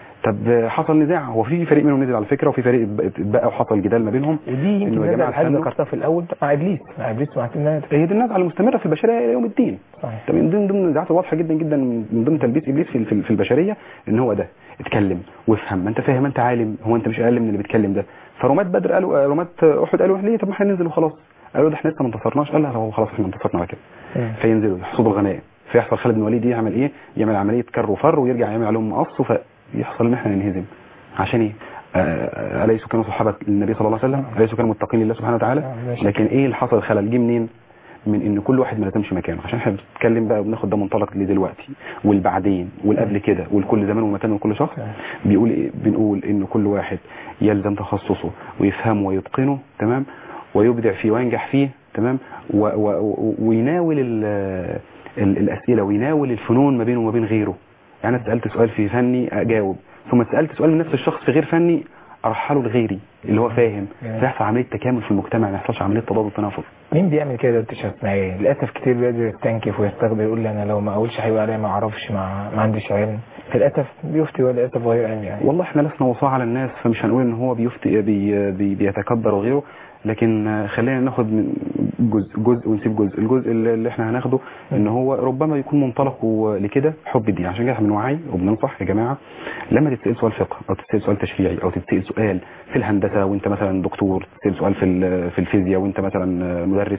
طب حصل نزاع هو في فريق منهم نزل على فكره وفي فريق اتبقى وحصل جدال ما بينهم ودي إنه يمكن يا نرجع جماعة لحاجه استنوا. ذكرتها في الاول مع ابليس مع ابليس مع الناس هي دي النزعه المستمره في البشريه الى يوم الدين صحيح ده من ضمن ضمن النزاعات الواضحه جدا جدا من ضمن تلبيس ابليس في في- في البشريه ان هو ده اتكلم وافهم ما انت فاهم انت عالم هو انت مش اقل من اللي بيتكلم ده فرمات بدر قالوا رمات احد قالوا ليه طب ما احنا ننزل وخلاص قالوا ده احنا لسه ما انتصرناش قال لا هو خلاص احنا انتصرنا على كده مم. فينزلوا يحصدوا الغنائم فيحصل خالد بن الوليد يعمل ايه يعمل عمليه كر وفر ويرجع يعمل عليهم مقص فيحصل ان احنا ننهزم عشان ايه آه، اليسوا كانوا صحابه النبي صلى الله عليه وسلم اليسوا كانوا متقين لله سبحانه وتعالى آه، ماشي. لكن ايه اللي حصل الخلل جه منين من ان كل واحد ما لازمش مكانه عشان احنا بنتكلم بقى وبناخد ده منطلق لدلوقتي والبعدين والقبل كده والكل زمان ومكان وكل شخص آه. بيقول إيه؟ بنقول ان كل واحد يلزم تخصصه ويفهمه ويتقنه تمام ويبدع فيه وينجح فيه تمام و و و ويناول ال ال الاسئله ويناول الفنون ما بينه وما بين غيره يعني انا سالت سؤال في فني اجاوب ثم سالت سؤال من نفس الشخص في غير فني ارحله لغيري اللي هو فاهم جميل. فيحصل عمليه تكامل في المجتمع ما يحصلش عمليه تضاد وتنافر مين بيعمل كده يا دكتور شيخ اسماعيل للاسف كتير بيقدر يستنكف ويستغرب يقول لي انا لو ما اقولش هيبقى عليا ما اعرفش ما, ما عنديش علم للاسف بيفتي وللاسف غير علم يعني والله احنا لسنا وصاة على الناس فمش هنقول ان هو بيفتي بي بي بيتكبر وغيره لكن آه، خلينا ناخد من جزء جزء ونسيب جزء الجزء اللي اللي احنا هناخده ان هو ربما يكون منطلقه لكده حب الدين عشان كده احنا بنوعي وبننصح يا جماعه لما تتسال سؤال فقه او تتسال سؤال تشريعي او تتسال سؤال في الهندسه وانت مثلا دكتور تتسال سؤال في ال- في الفيزياء وانت مثلا آه، مدرس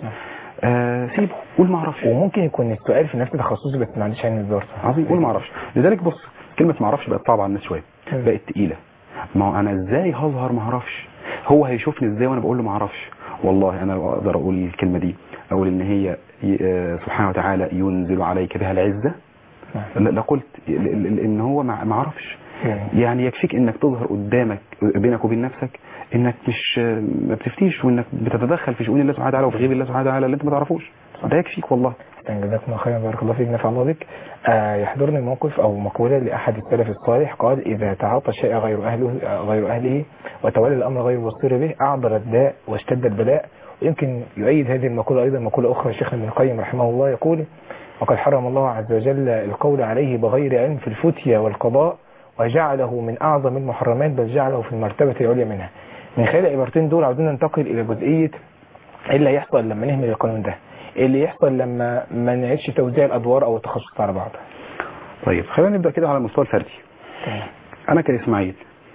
آه سيبه قول ما اعرفش وممكن يكون السؤال في نفس تخصصي بس ما عنديش علم برضه عظيم قول ما اعرفش لذلك بص كلمه ما اعرفش بقت صعبه على الناس شويه مم. بقت تقيله ما هو انا ازاي هظهر ما اعرفش هو هيشوفني ازاي وانا بقول له ما اعرفش والله انا لو اقدر اقول الكلمه دي اقول ان هي ي- آه، سبحانه وتعالى ينزل عليك بها العزه نعم. لا- لقلت ل- ل- ان هو ما ما اعرفش جميل. يعني يكفيك انك تظهر قدامك بينك وبين نفسك انك مش ما بتفتيش وانك بتتدخل في شؤون الله سبحانه وتعالى وفي غيب الله سبحانه وتعالى اللي انت ما تعرفوش ده يكفيك والله جزاكم الله خيرا بارك الله فيك نفع الله بك آه يحضرني موقف او مقوله لاحد السلف الصالح قال اذا تعاطى الشيء غير اهله آه، غير اهله وتولى الامر غير بصير به اعضل الداء واشتد البلاء ويمكن يؤيد هذه المقوله ايضا مقوله اخرى شيخنا ابن القيم رحمه الله يقول وقد حرم الله عز وجل القول عليه بغير علم في الفتيا والقضاء وجعله من اعظم المحرمات بل جعله في المرتبه العليا منها من خلال العبارتين دول عاوزين ننتقل الى جزئيه ايه اللي هيحصل لما نهمل القانون ده ايه اللي يحصل لما ما نعيدش توزيع الادوار او التخصصات على بعض طيب خلينا نبدا كده على المستوى الفردي تمام انا كاسماعيل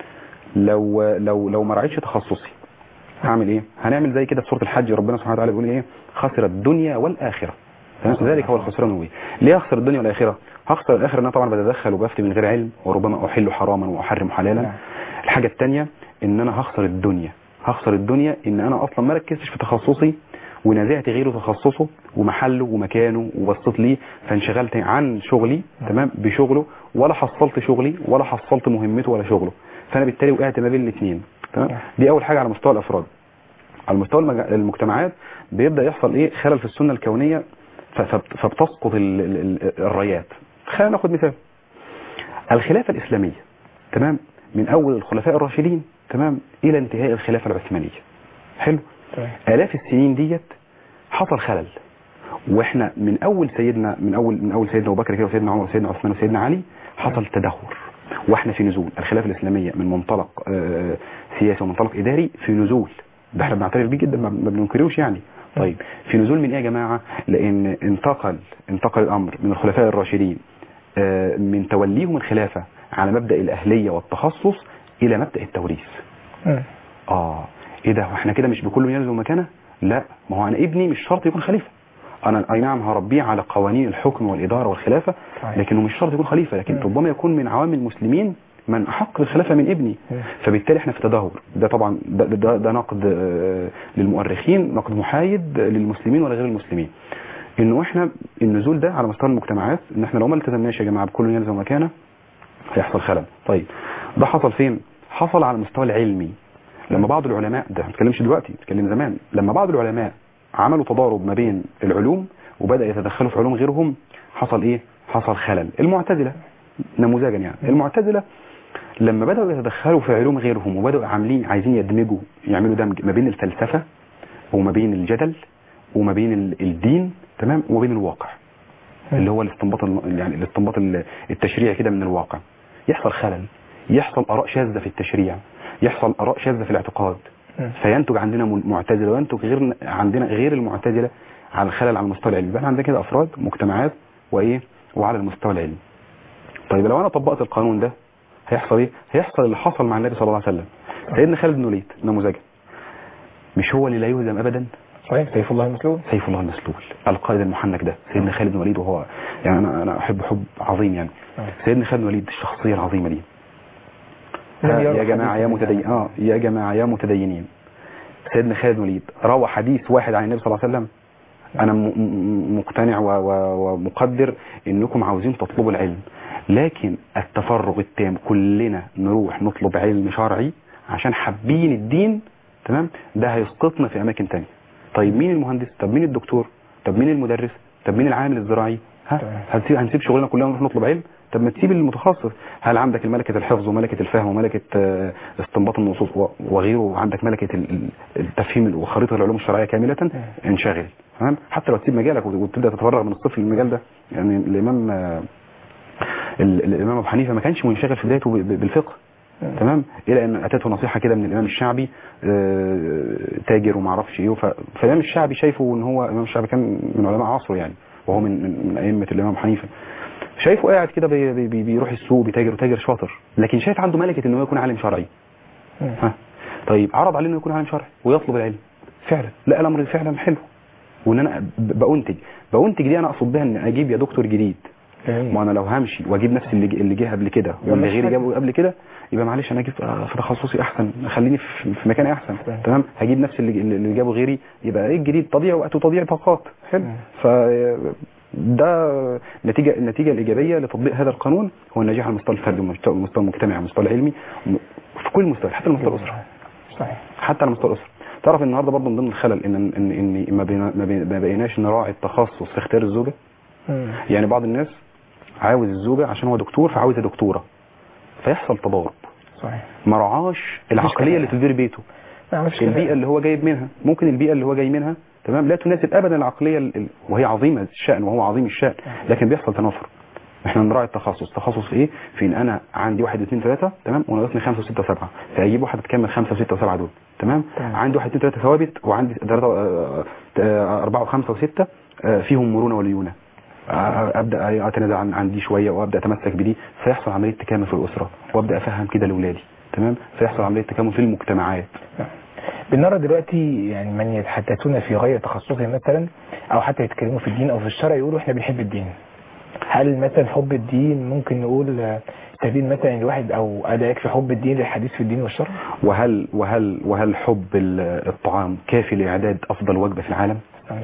لو لو لو ما راعيتش تخصصي هعمل ايه هنعمل زي كده في سوره الحج ربنا سبحانه وتعالى بيقول ايه خسر الدنيا والاخره تمام ذلك هو الخسران المبين ليه اخسر الدنيا والاخره هخسر الاخره ان انا طبعا بتدخل وبفتي من غير علم وربما احل حراما واحرم حلالا نعم. الحاجه الثانيه ان انا هخسر الدنيا هخسر الدنيا ان انا اصلا ما ركزتش في تخصصي ونازعت غيره تخصصه ومحله ومكانه وبصيت ليه فانشغلت عن شغلي تمام بشغله ولا حصلت شغلي ولا حصلت مهمته ولا شغله فانا بالتالي وقعت ما بين الاثنين تمام نعم. دي اول حاجه على مستوى الافراد على مستوى المج- المجتمعات بيبدا يحصل ايه خلل في السنه الكونيه ف- فبت- فبتسقط ال- ال- ال- الرايات خلينا ناخد مثال الخلافه الاسلاميه تمام من اول الخلفاء الراشدين تمام الى انتهاء الخلافه العثمانيه حلو تمام آلاف السنين ديت حصل خلل واحنا من اول سيدنا من اول من اول سيدنا ابو بكر كده وسيدنا عمر وسيدنا عثمان وسيدنا علي حصل تدهور واحنا في نزول الخلافه الاسلاميه من منطلق آه، سياسي ومنطلق اداري في نزول ده احنا بنعترف بيه جدا ما ما بننكروش يعني طيب في نزول من ايه يا جماعه لان انتقل انتقل الامر من الخلفاء الراشدين آه، من توليهم الخلافه على مبدا الاهليه والتخصص الى مبدا التوريث مم. اه ايه ده واحنا كده مش بكل يلزم مكانه لا ما هو انا ابني مش شرط يكون خليفه انا اي نعم هربيه على قوانين الحكم والاداره والخلافه صحيح. لكنه مش شرط يكون خليفه لكن مم. ربما يكون من عوام المسلمين من احق بالخلافه من ابني مم. فبالتالي احنا في تدهور ده طبعا ده, ده, ده نقد آه، للمؤرخين نقد محايد للمسلمين ولا غير المسلمين انه احنا النزول ده على مستوى المجتمعات ان احنا لو ما التزمناش يا جماعه بكل يلزم مكانه هيحصل خلل طيب ده حصل فين حصل على المستوى العلمي لما بعض العلماء ده ما بتكلمش دلوقتي بتكلم زمان لما بعض العلماء عملوا تضارب ما بين العلوم وبدا يتدخلوا في علوم غيرهم حصل ايه حصل خلل المعتزله نموذجا يعني المعتزله لما بداوا يتدخلوا في علوم غيرهم وبداوا عاملين عايزين يدمجوا يعملوا دمج ما بين الفلسفه وما بين الجدل وما بين ال- الدين تمام وما بين الواقع اللي هو الاستنباط الم- يعني الاستنباط ال- التشريعي كده من الواقع يحصل خلل يحصل اراء شاذه في التشريع يحصل اراء شاذه في الاعتقاد مم. فينتج عندنا م- معتزله وينتج غير عندنا غير المعتزله على الخلل على المستوى العلمي يبقى احنا عندنا كده افراد مجتمعات وايه وعلى المستوى العلمي طيب لو انا طبقت القانون ده هيحصل ايه هيحصل اللي حصل مع النبي صلى الله عليه وسلم سيدنا خالد بن الوليد نموذجا مش هو اللي لا يهزم ابدا صحيح سيف الله المسلول سيف الله المسلول القائد المحنك ده سيدنا خالد بن الوليد وهو يعني انا انا احب حب عظيم يعني نعم. سيدنا خالد بن الوليد الشخصيه العظيمه دي لم ها، يرى يا جماعه يا حديث متدين اه يا جماعه يا متدينين سيدنا خالد بن الوليد روى حديث واحد عن النبي صلى الله عليه وسلم انا م- م- مقتنع و- و- ومقدر انكم عاوزين تطلبوا العلم لكن التفرغ التام كلنا نروح نطلب علم شرعي عشان حابين الدين تمام ده هيسقطنا في اماكن تانية طيب مين المهندس طب مين الدكتور طب مين المدرس طب مين العامل الزراعي ها تمام. هنسيب هنسيب شغلنا كلنا ونروح نطلب علم طب ما تسيب المتخصص هل عندك ملكة الحفظ وملكة الفهم وملكة آه، استنباط النصوص و- وغيره وعندك ملكة ال- ال- التفهيم وخريطة العلوم الشرعية كاملة انشغل تمام حتى لو تسيب مجالك وت- وتبدا تتفرغ من الصفر للمجال ده يعني الامام آه، ال- الامام ابو حنيفه ما كانش منشغل في بدايته ب- ب- بالفقه تمام الى ان اتته نصيحه كده من الامام الشعبي آه، تاجر وما اعرفش ايه ف- فالامام الشعبي شايفه ان هو الامام الشعبي كان من علماء عصره يعني وهو من من, من ائمه الامام أبو حنيفه شايفه قاعد كده بي بي بي بيروح السوق بيتاجر وتاجر شاطر لكن شايف عنده ملكه ان هو يكون عالم شرعي مم. ها طيب عرض عليه انه يكون عالم شرعي ويطلب العلم فعلا لا الامر فعلا حلو وان انا ب- بأنتج بأنتج دي انا اقصد بها ان اجيب يا دكتور جديد جميل. ما انا لو همشي واجيب نفس اللي اللي جه قبل كده يبقى واللي مش غيري حاجة. جابه قبل كده يبقى معلش انا اجيب آه، في تخصصي احسن خليني في في مكاني احسن تمام. تمام هجيب نفس اللي اللي جابه غيري يبقى ايه الجديد تضييع وقت وتضييع طاقات حلو مم. ف ده نتيجه النتيجه الايجابيه لتطبيق هذا القانون هو النجاح على المستوى الفردي والمستوى المستوى المجتمعي والمستوى العلمي م- في كل مستوى حتى المستوى الاسري صحيح حتى على مستوى الاسره تعرف النهارده برضه من ضمن الخلل ان ان ان ما بينا- ما بي- ما بقيناش نراعي التخصص في اختيار الزوجه مم. يعني بعض الناس عاوز الزوجه عشان هو دكتور فعاوزها دكتوره فيحصل تضارب صحيح ما رعاش العقليه اللي تدير بيته ما عملش كده. البيئه اللي هو جايب منها ممكن البيئه اللي هو جاي منها تمام لا تناسب ابدا العقليه ال- ال- وهي عظيمه الشان وهو عظيم الشان لكن بيحصل تنافر احنا نراعي التخصص تخصص ايه في ان انا عندي واحد اثنين ثلاثه تمام وناقصني خمسه وسته وسبعه فاجيب واحد تكمل خمسه وسته وسبعه دول تمام تمام. عندي واحد اثنين ثلاثه ثوابت وعندي ثلاثه آه، آه، اربعه وخمسه وسته آه، فيهم مرونه وليونه آه، ابدا اتنازع عن عن دي شويه وابدا اتمسك بدي فيحصل عمليه تكامل في الاسره وابدا افهم كده لاولادي تمام فيحصل عمليه تكامل في المجتمعات بنرى دلوقتي يعني من يتحدثون في غير تخصصهم مثلا او حتى يتكلموا في الدين او في الشرع يقولوا احنا بنحب الدين هل مثلا حب الدين ممكن نقول آه، سبيل مثلا الواحد او اداة يكفي حب الدين للحديث في الدين والشرع؟ وهل وهل وهل حب ال- الطعام كافي لاعداد افضل وجبه في العالم؟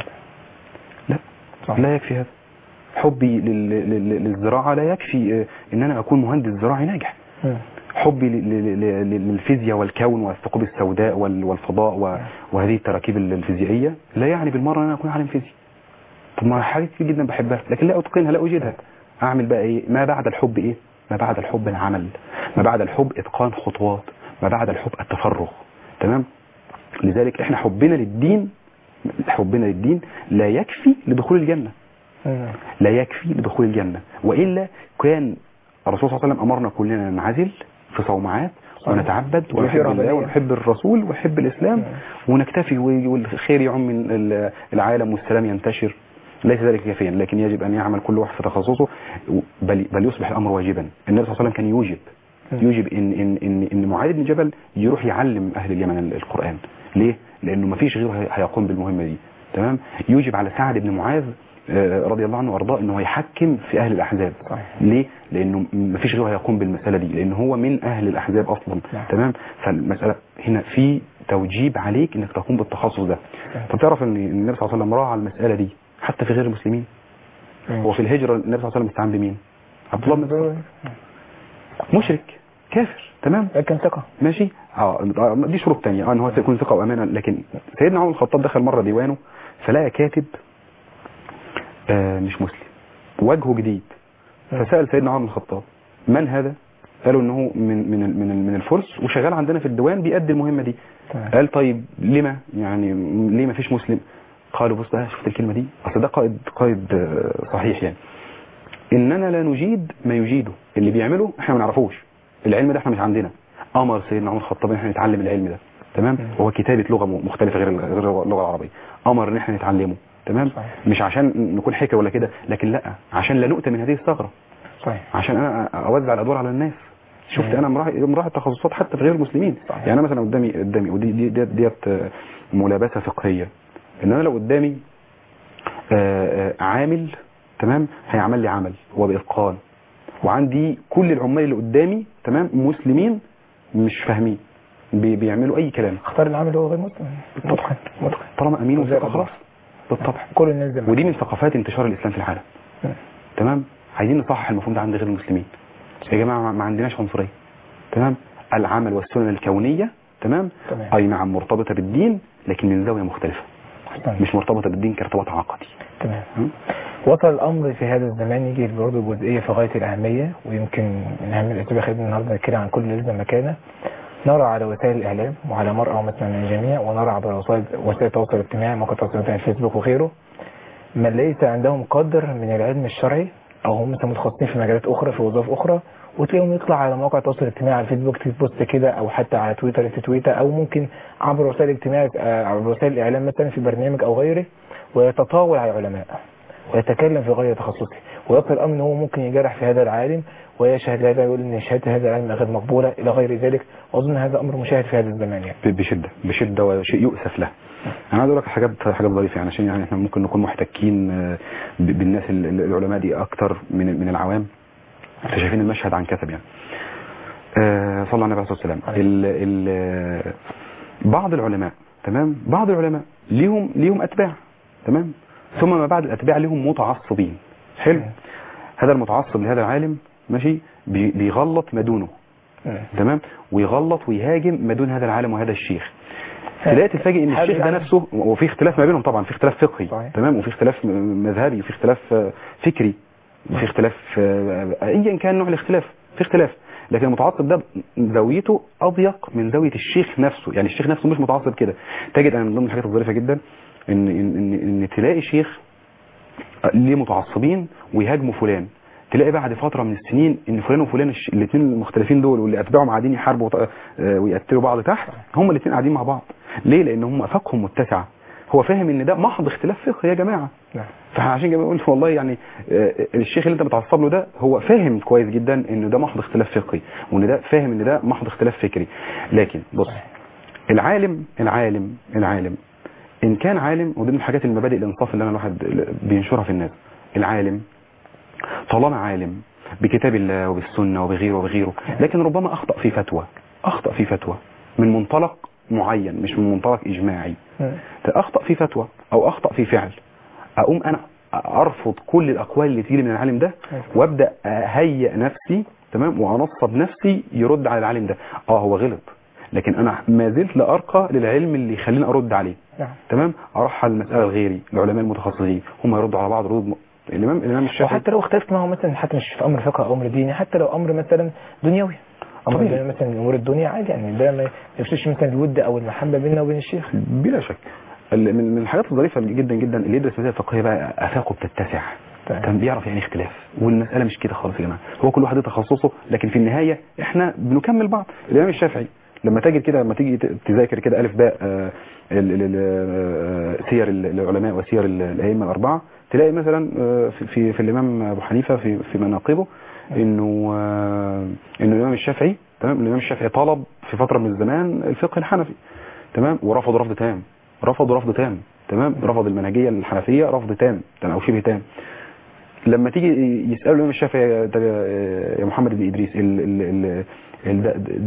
لا صح. لا يكفي هذا حبي لل- لل- للزراعه لا يكفي آه، ان انا اكون مهندس زراعي ناجح مم. حبي ل- ل- ل- ل- للفيزياء والكون والثقوب السوداء وال- والفضاء و- وهذه التراكيب ال- الفيزيائيه لا يعني بالمره ان انا اكون عالم فيزياء طب ما حاجات كتير جدا بحبها لكن لا اتقنها لا اوجدها اعمل بقى ايه ما بعد الحب ايه ما بعد الحب العمل ما بعد الحب اتقان خطوات ما بعد الحب التفرغ تمام لذلك احنا حبنا للدين حبنا للدين لا يكفي لدخول الجنه مم. لا يكفي لدخول الجنة وإلا كان الرسول صلى الله عليه وسلم أمرنا كلنا ننعزل في صومعات ونتعبد وفي ونحب رهبانية. الله ونحب الرسول ونحب الإسلام ونكتفي والخير يعم من ال- العالم والسلام ينتشر ليس ذلك كافيا لكن يجب أن يعمل كل واحد في تخصصه بل, بل يصبح الأمر واجبا النبي صلى الله عليه وسلم كان يوجب يوجب إن, إن, إن, إن معاذ بن جبل يروح يعلم أهل اليمن ال- القرآن ليه؟ لأنه ما فيش غيره هي- هيقوم بالمهمة دي تمام يوجب على سعد بن معاذ آه، رضي الله عنه وارضاه انه يحكم في اهل الاحزاب صحيح. ليه لانه ما فيش غيره هيقوم بالمساله دي لان هو من اهل الاحزاب اصلا نعم. تمام فالمساله هنا في توجيب عليك انك تقوم بالتخصص ده نعم. طب تعرف ان النبي صلى الله عليه وسلم راعى المساله دي حتى في غير المسلمين هو في الهجره النبي صلى الله عليه وسلم استعان بمين عبد الله بن مسعود مشرك كافر تمام لكن ثقة ماشي اه دي شروط تانية اه ان هو يكون ثقه وامانه لكن سيدنا عمر بن الخطاب دخل مره ديوانه فلقى كاتب آه مش مسلم وجهه جديد فسال سيدنا عمر بن الخطاب من هذا قالوا انه من من ال- من ال- من الفرس وشغال عندنا في الديوان بيأدي المهمه دي تمام. قال طيب لما يعني ليه ما فيش مسلم قالوا بص بقى شفت الكلمه دي اصل ده قائد قائد آه، صحيح يعني اننا لا نجيد ما يجيده اللي بيعمله احنا ما نعرفوش العلم ده احنا مش عندنا امر سيدنا عمر الخطاب ان احنا نتعلم العلم ده تمام وهو كتابه لغه م- مختلفه غير غير اللغه العربيه امر ان احنا نتعلمه تمام صحيح. مش عشان نكون حكر ولا كده لكن لا عشان لا نؤتى من هذه الثغره صحيح عشان انا اوزع الادوار على الناس شفت انا مراعي مراعي التخصصات حتى في غير المسلمين صحيح. يعني انا مثلا قدامي قدامي ودي دي ديت ديت آه، ملابسه فقهيه ان انا لو قدامي آه، آه، عامل تمام هيعمل لي عمل وباتقان وعندي كل العمال اللي قدامي تمام مسلمين مش فاهمين بي- بيعملوا اي كلام اختار العامل اللي هو غير مسلم متقن متقن طالما امين وزي وثقه الأدوار. خلاص بالطبع كل الناس زي ما ودي من ثقافات انتشار الاسلام في العالم مم. تمام عايزين نصحح المفهوم ده عند غير المسلمين يا جماعه ما- ما عندناش عنصريه تمام العمل والسنن الكونيه تمام تمام. اي نعم مرتبطه بالدين لكن من زاويه مختلفه أحسن. مش مرتبطه بالدين كارتباط عقدي تمام م? وصل الامر في هذا الزمان يجي برضه جزئيه في غايه الاهميه ويمكن من اهم الاسباب خلينا النهارده نتكلم عن كل لازم مكانه نرى على وسائل الاعلام وعلى مرأى ومثلا من الجميع ونرى عبر وسائل وسائل التواصل الاجتماعي مواقع التواصل الاجتماعي الفيسبوك وغيره من ليس عندهم قدر من العلم الشرعي او هم مثلا متخصصين في مجالات اخرى في وظائف اخرى وتلاقيهم يطلع على مواقع التواصل الاجتماعي على الفيسبوك يكتب بوست كده او حتى على تويتر في تويتر او ممكن عبر وسائل الاجتماع آه، عبر وسائل الاعلام مثلا في برنامج او غيره ويتطاول على العلماء ويتكلم في غاية تخصصه ويصل الأمر أنه ممكن يجرح في هذا العالم ويشهد هذا يقول أن شهادة هذا العالم غير مقبولة إلى غير ذلك وأظن هذا أمر مشاهد في هذا الزمان يعني ب- بشده بشده وشيء يؤسف له انا عايز اقول لك حاجات حاجات ظريفه يعني عشان يعني احنا ممكن نكون محتكين آه، ب- بالناس ال- ال- العلماء دي اكتر من من العوام فشايفين المشهد عن كثب يعني آه، صلى الله عليه الصلاه والسلام ال ال بعض العلماء تمام بعض العلماء ليهم ليهم اتباع تمام ثم ما بعد الاتباع ليهم متعصبين حلو هذا المتعصب لهذا العالم ماشي بي- بيغلط ما دونه تمام ويغلط ويهاجم ما دون هذا العالم وهذا الشيخ تلاقي تتفاجئ ان هذا الشيخ ده العالم- نفسه وفي اختلاف ما بينهم طبعا في اختلاف فقهي صحيح. تمام وفي اختلاف م- مذهبي وفي اختلاف آه، فكري وفي اختلاف آه، ايا كان نوع الاختلاف في اختلاف لكن المتعصب ده زاويته اضيق من زاويه الشيخ نفسه يعني الشيخ نفسه مش متعصب كده تجد انا من ضمن الحاجات الظريفه جدا ان ان ان, إن تلاقي شيخ ليه متعصبين ويهاجموا فلان تلاقي بعد فتره من السنين ان فلان وفلان الاثنين المختلفين دول واللي اتباعهم قاعدين يحاربوا وط- آه، ويقتلوا بعض تحت هم الاثنين قاعدين مع بعض ليه لان هم افاقهم متسعه هو فاهم ان ده محض اختلاف فقهي يا جماعه نعم فعشان كده بقول والله يعني آه، الشيخ اللي انت متعصب له ده هو فاهم كويس جدا ان ده محض اختلاف فقهي وان ده فاهم ان ده محض اختلاف فكري لكن بص العالم العالم العالم ان كان عالم ودي من الحاجات المبادئ الانصاف اللي انا الواحد بينشرها في الناس العالم طالما عالم بكتاب الله وبالسنه وبغيره وبغيره لكن ربما اخطا في فتوى اخطا في فتوى من منطلق معين مش من منطلق اجماعي مم. اخطا في فتوى او اخطا في فعل اقوم انا ارفض كل الاقوال اللي تيجي من العالم ده وابدا اهيئ نفسي تمام وانصب نفسي يرد على العالم ده اه هو غلط لكن انا ما زلت لا ارقى للعلم اللي يخليني ارد عليه نعم تمام ارحل المساله لغيري العلماء المتخصصين هم يردوا على بعض ردود م... الامام الامام الشافعي وحتى لو اختلفت معه مثلا حتى مش في امر فقه او امر ديني حتى لو امر مثلا دنيوي امر طبيعي. دنيوي مثلا من امور الدنيا عادي يعني ده ما يفسدش مثلا الود او المحبه بيننا وبين الشيخ بلا شك ال- من من الحاجات الظريفه جدا جدا اللي يدرس مسائل فقهيه بقى افاقه بتتسع تمام. كان بيعرف يعني اختلاف والمساله مش كده خالص يا جماعه هو كل واحد له تخصصه لكن في النهايه احنا بنكمل بعض الامام الشافعي لما تجد كده لما تيجي ت- تذاكر كده الف باء آه، ال- ال- ال- آه، سير ال- العلماء وسير ال- الائمه الاربعه تلاقي مثلا آه، في في, في الامام ابو حنيفه في في مناقبه انه آه، انه الامام الشافعي تمام الامام الشافعي طلب في فتره من الزمان الفقه الحنفي تمام ورفض رفض تام رفض رفض تام تمام رفض المنهجيه الحنفيه رفض تام تمام او شبه تام لما تيجي يسالوا الامام الشافعي يا- يا يا محمد بن ادريس ال ال ال ال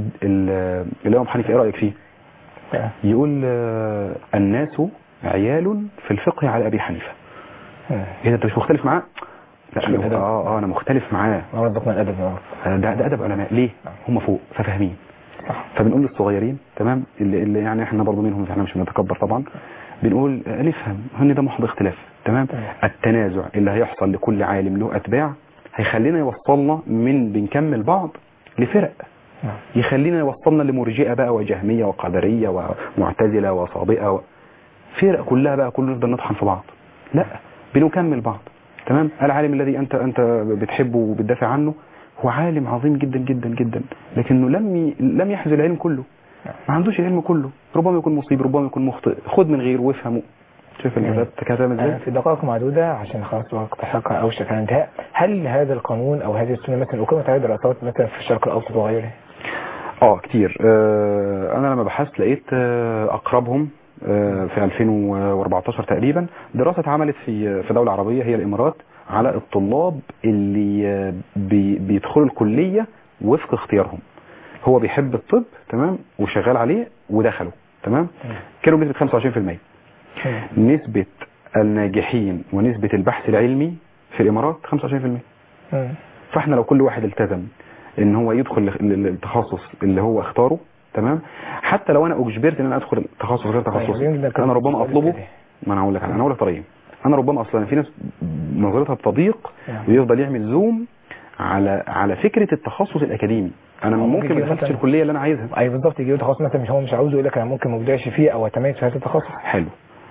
ال الامام حنيفه ايه رايك فيه؟ تمام. يقول آه، الناس عيال في الفقه على ابي حنيفه مم. ايه ده انت مش مختلف معاه لا مش أنا بالأدب. اه اه انا مختلف معاه ما رزقنا الادب يا رب ده ده ادب علماء ليه هم فوق ففاهمين فبنقول للصغيرين تمام اللي, اللي يعني احنا برضه منهم احنا مش بنتكبر طبعا بنقول آه، نفهم ان ده محض اختلاف تمام تمام. التنازع اللي هيحصل لكل عالم له اتباع هيخلينا يوصلنا من بنكمل بعض لفرق نعم. يخلينا يوصلنا لمرجئه بقى وجهميه وقدريه ومعتزله وصابئه و... فرق كلها بقى كلنا نفضل نطحن في بعض لا بنكمل بعض تمام العالم الذي انت انت بتحبه وبتدافع عنه هو عالم عظيم جدا جدا جدا لكنه لم ي... لم يحز العلم كله ما عندوش العلم كله ربما يكون مصيب ربما يكون مخطئ خد من غيره وافهمه شوف جميل. الكلام ازاي آه، في دقائق معدودة عشان خلاص وقت الحلقة أوشك على الانتهاء هل هذا القانون أو هذه السنة مثلا أقيمت عليها دراسات مثلا في الشرق الأوسط وغيره؟ اه كتير آه انا لما بحثت لقيت آه اقربهم آه في 2014 تقريبا دراسة اتعملت في في دولة عربية هي الامارات على الطلاب اللي آه، بي بيدخلوا الكلية وفق اختيارهم هو بيحب الطب تمام وشغال عليه ودخلوا تمام كانوا بنسبة 25% نسبة الناجحين ونسبة البحث العلمي في الامارات 25% مم. فاحنا لو كل واحد التزم ان هو يدخل ال- ال- التخصص اللي هو اختاره تمام حتى لو انا اجبرت ان انا ادخل تخصص غير تخصصي طيب، ده انا ربما كان اطلبه كده. ما انا هقول لك انا هقول لك طريقه انا ربما اصلا في ناس نظرتها بتضيق نعم. ويفضل يعمل زوم على على فكره التخصص الاكاديمي انا ممكن ممكن ما يجي دخلتش مثلا- الكليه اللي انا عايزها أي بالظبط يجي له تخصص مثلا مش هو مش عاوزه يقول لك أنا ممكن ما ابدعش فيه أو أتميز في هذا التخصص حلو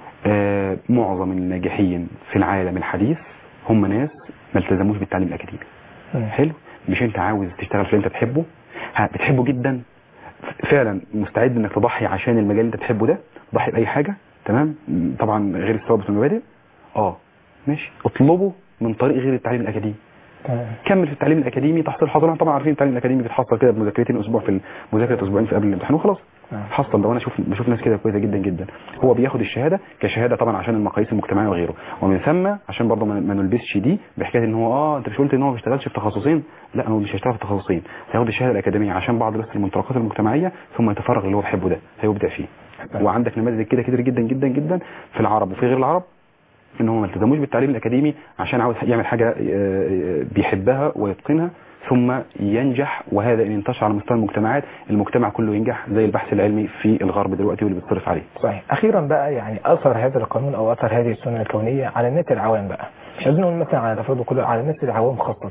آه معظم الناجحين في العالم الحديث هم ناس ما التزموش بالتعليم الاكاديمي مم. حلو مش انت عاوز تشتغل في اللي انت بتحبه ها بتحبه جدا فعلا مستعد انك تضحي عشان المجال اللي انت بتحبه ده ضحي باي حاجه تمام م، طبعا غير الثوابت والمبادئ اه ماشي اطلبه من طريق غير التعليم الاكاديمي تمام. كمل في التعليم الاكاديمي تحصيل حاضر طبعا عارفين التعليم الاكاديمي بيتحصل كده بمذاكرتين اسبوع في مذاكره اسبوعين في قبل الامتحان وخلاص نعم. حصل ده وانا اشوف بشوف ناس كده كويسه جدا جدا هو بياخد الشهاده كشهاده طبعا عشان المقاييس المجتمعيه وغيره ومن ثم عشان برضه ما ما نلبسش دي بحكايه ان هو اه انت مش قلت ان هو ما بيشتغلش في تخصصين لا هو مش هيشتغل في تخصصين هياخد الشهاده الاكاديميه عشان بعض بس المنطلقات المجتمعيه ثم يتفرغ اللي هو بيحبه ده هيبدع فيه وعندك نماذج كده كتير جدا جدا جدا في العرب وفي غير العرب ان هم ما التزموش بالتعليم الاكاديمي عشان عاوز يعمل حاجه آه، آه، بيحبها ويتقنها ثم ينجح وهذا ان انتشر على مستوى المجتمعات المجتمع كله ينجح زي البحث العلمي في الغرب دلوقتي واللي بيتصرف عليه صحيح أخيرا بقى يعني أثر هذا القانون أو أثر هذه السنة الكونية على الناس العوام بقى مش عايزين نقول مثلا على الأفراد كله على الناس العوام خاصة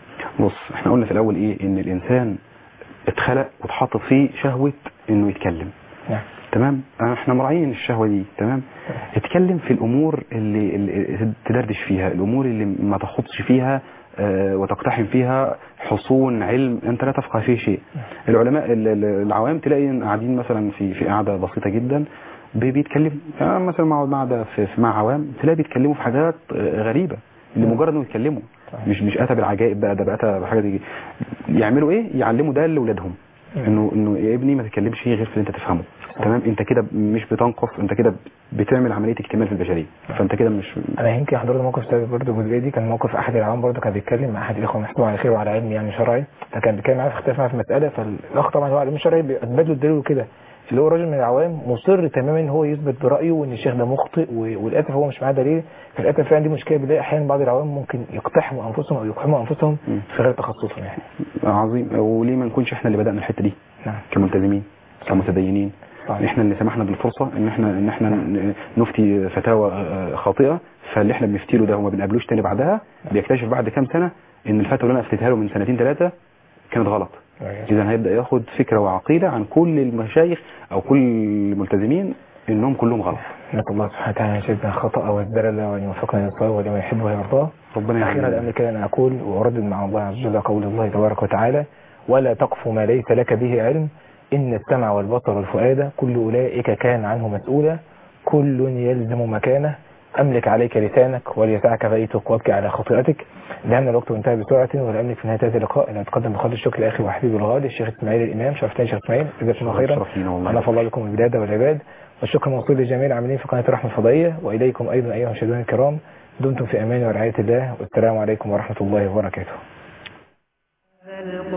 بص احنا قلنا في الاول ايه ان الانسان اتخلق واتحط فيه شهوه انه يتكلم نعم تمام احنا مراعيين الشهوه دي تمام اتكلم في الامور اللي, اللي تدردش فيها الامور اللي ما تخوضش فيها آه، وتقتحم فيها حصون علم انت لا تفقه فيه شيء العلماء ال- ال- العوام تلاقي إن قاعدين مثلا في في قاعده بسيطه جدا بي- بيتكلموا يعني مثلا مع قاعده في في- مع عوام تلاقي بيتكلموا في حاجات آه، غريبه لمجرد انه يتكلموا صحيح. مش مش اتى بالعجائب بقى ده بقى اتى بحاجه دي يعملوا ايه يعلموا ده لاولادهم انه انه يا ابني ما تتكلمش فيه غير في اللي انت تفهمه تمام انت كده مش بتنقص انت كده بتعمل عمليه اكتمال في البشريه فانت كده مش انا يمكن حضرت موقف سابق برضه الجزئيه دي كان موقف احد العوام برضه كان بيتكلم مع احد الاخوه محسوب على خير وعلى علم يعني شرعي فكان بيتكلم معاه في اختلاف معاه في مساله فالاخ طبعا هو علم شرعي بيثبت له الدليل وكده اللي هو راجل من العوام مصر تماما ان هو يثبت برايه وان الشيخ ده مخطئ و- وللاسف هو مش معاه دليل فللاسف فعلا دي مشكله بنلاقي احيانا بعض العوام ممكن يقتحموا انفسهم او يقحموا انفسهم مم. في غير تخصصهم يعني عظيم وليه ما نكونش احنا اللي بدانا الحته دي نعم كملتزمين كمتدينين صحيح. احنا اللي سمحنا بالفرصه ان احنا ان احنا ن- نفتي فتاوى آه، خاطئه فاللي احنا بنفتي له ده وما بنقابلوش تاني بعدها بيكتشف بعد كام سنه ان الفتوى اللي انا افتيتها له من سنتين ثلاثه كانت غلط اذا هيبدا ياخد فكره وعقيده عن كل المشايخ او كل الملتزمين انهم كلهم غلط نسال الله سبحانه وتعالى ان يشفنا الخطا والدلل وان يوفقنا للصواب ولما يحبه ويرضاه ربنا أخيرا يعيننا. الأمر كده أنا أقول وأردد مع الله عز وجل قول الله تبارك وتعالى ولا تقف ما ليس لك به علم إن السمع والبصر والفؤاد كل أولئك كان عنه مسؤولا كل يلزم مكانه أملك عليك لسانك وليسعك بيتك وابكي على خطيئتك لأن الوقت انتهى بسرعة ولا أملك في نهاية هذا اللقاء أن أتقدم بخالد الشكر لأخي وحبيبي الغالي الشيخ إسماعيل الإمام شرفتني شيخ إسماعيل جزاكم الله خيرا شرف لينا والله. ونفع الله بكم البلاد والعباد والشكر موصول لجميع العاملين في قناة الرحمة الفضائية وإليكم أيضا أيها المشاهدون الكرام دمتم في أمان ورعاية الله والسلام عليكم ورحمة الله وبركاته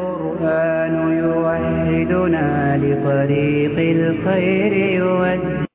القرآن يوحدنا لطريق الخير يوجه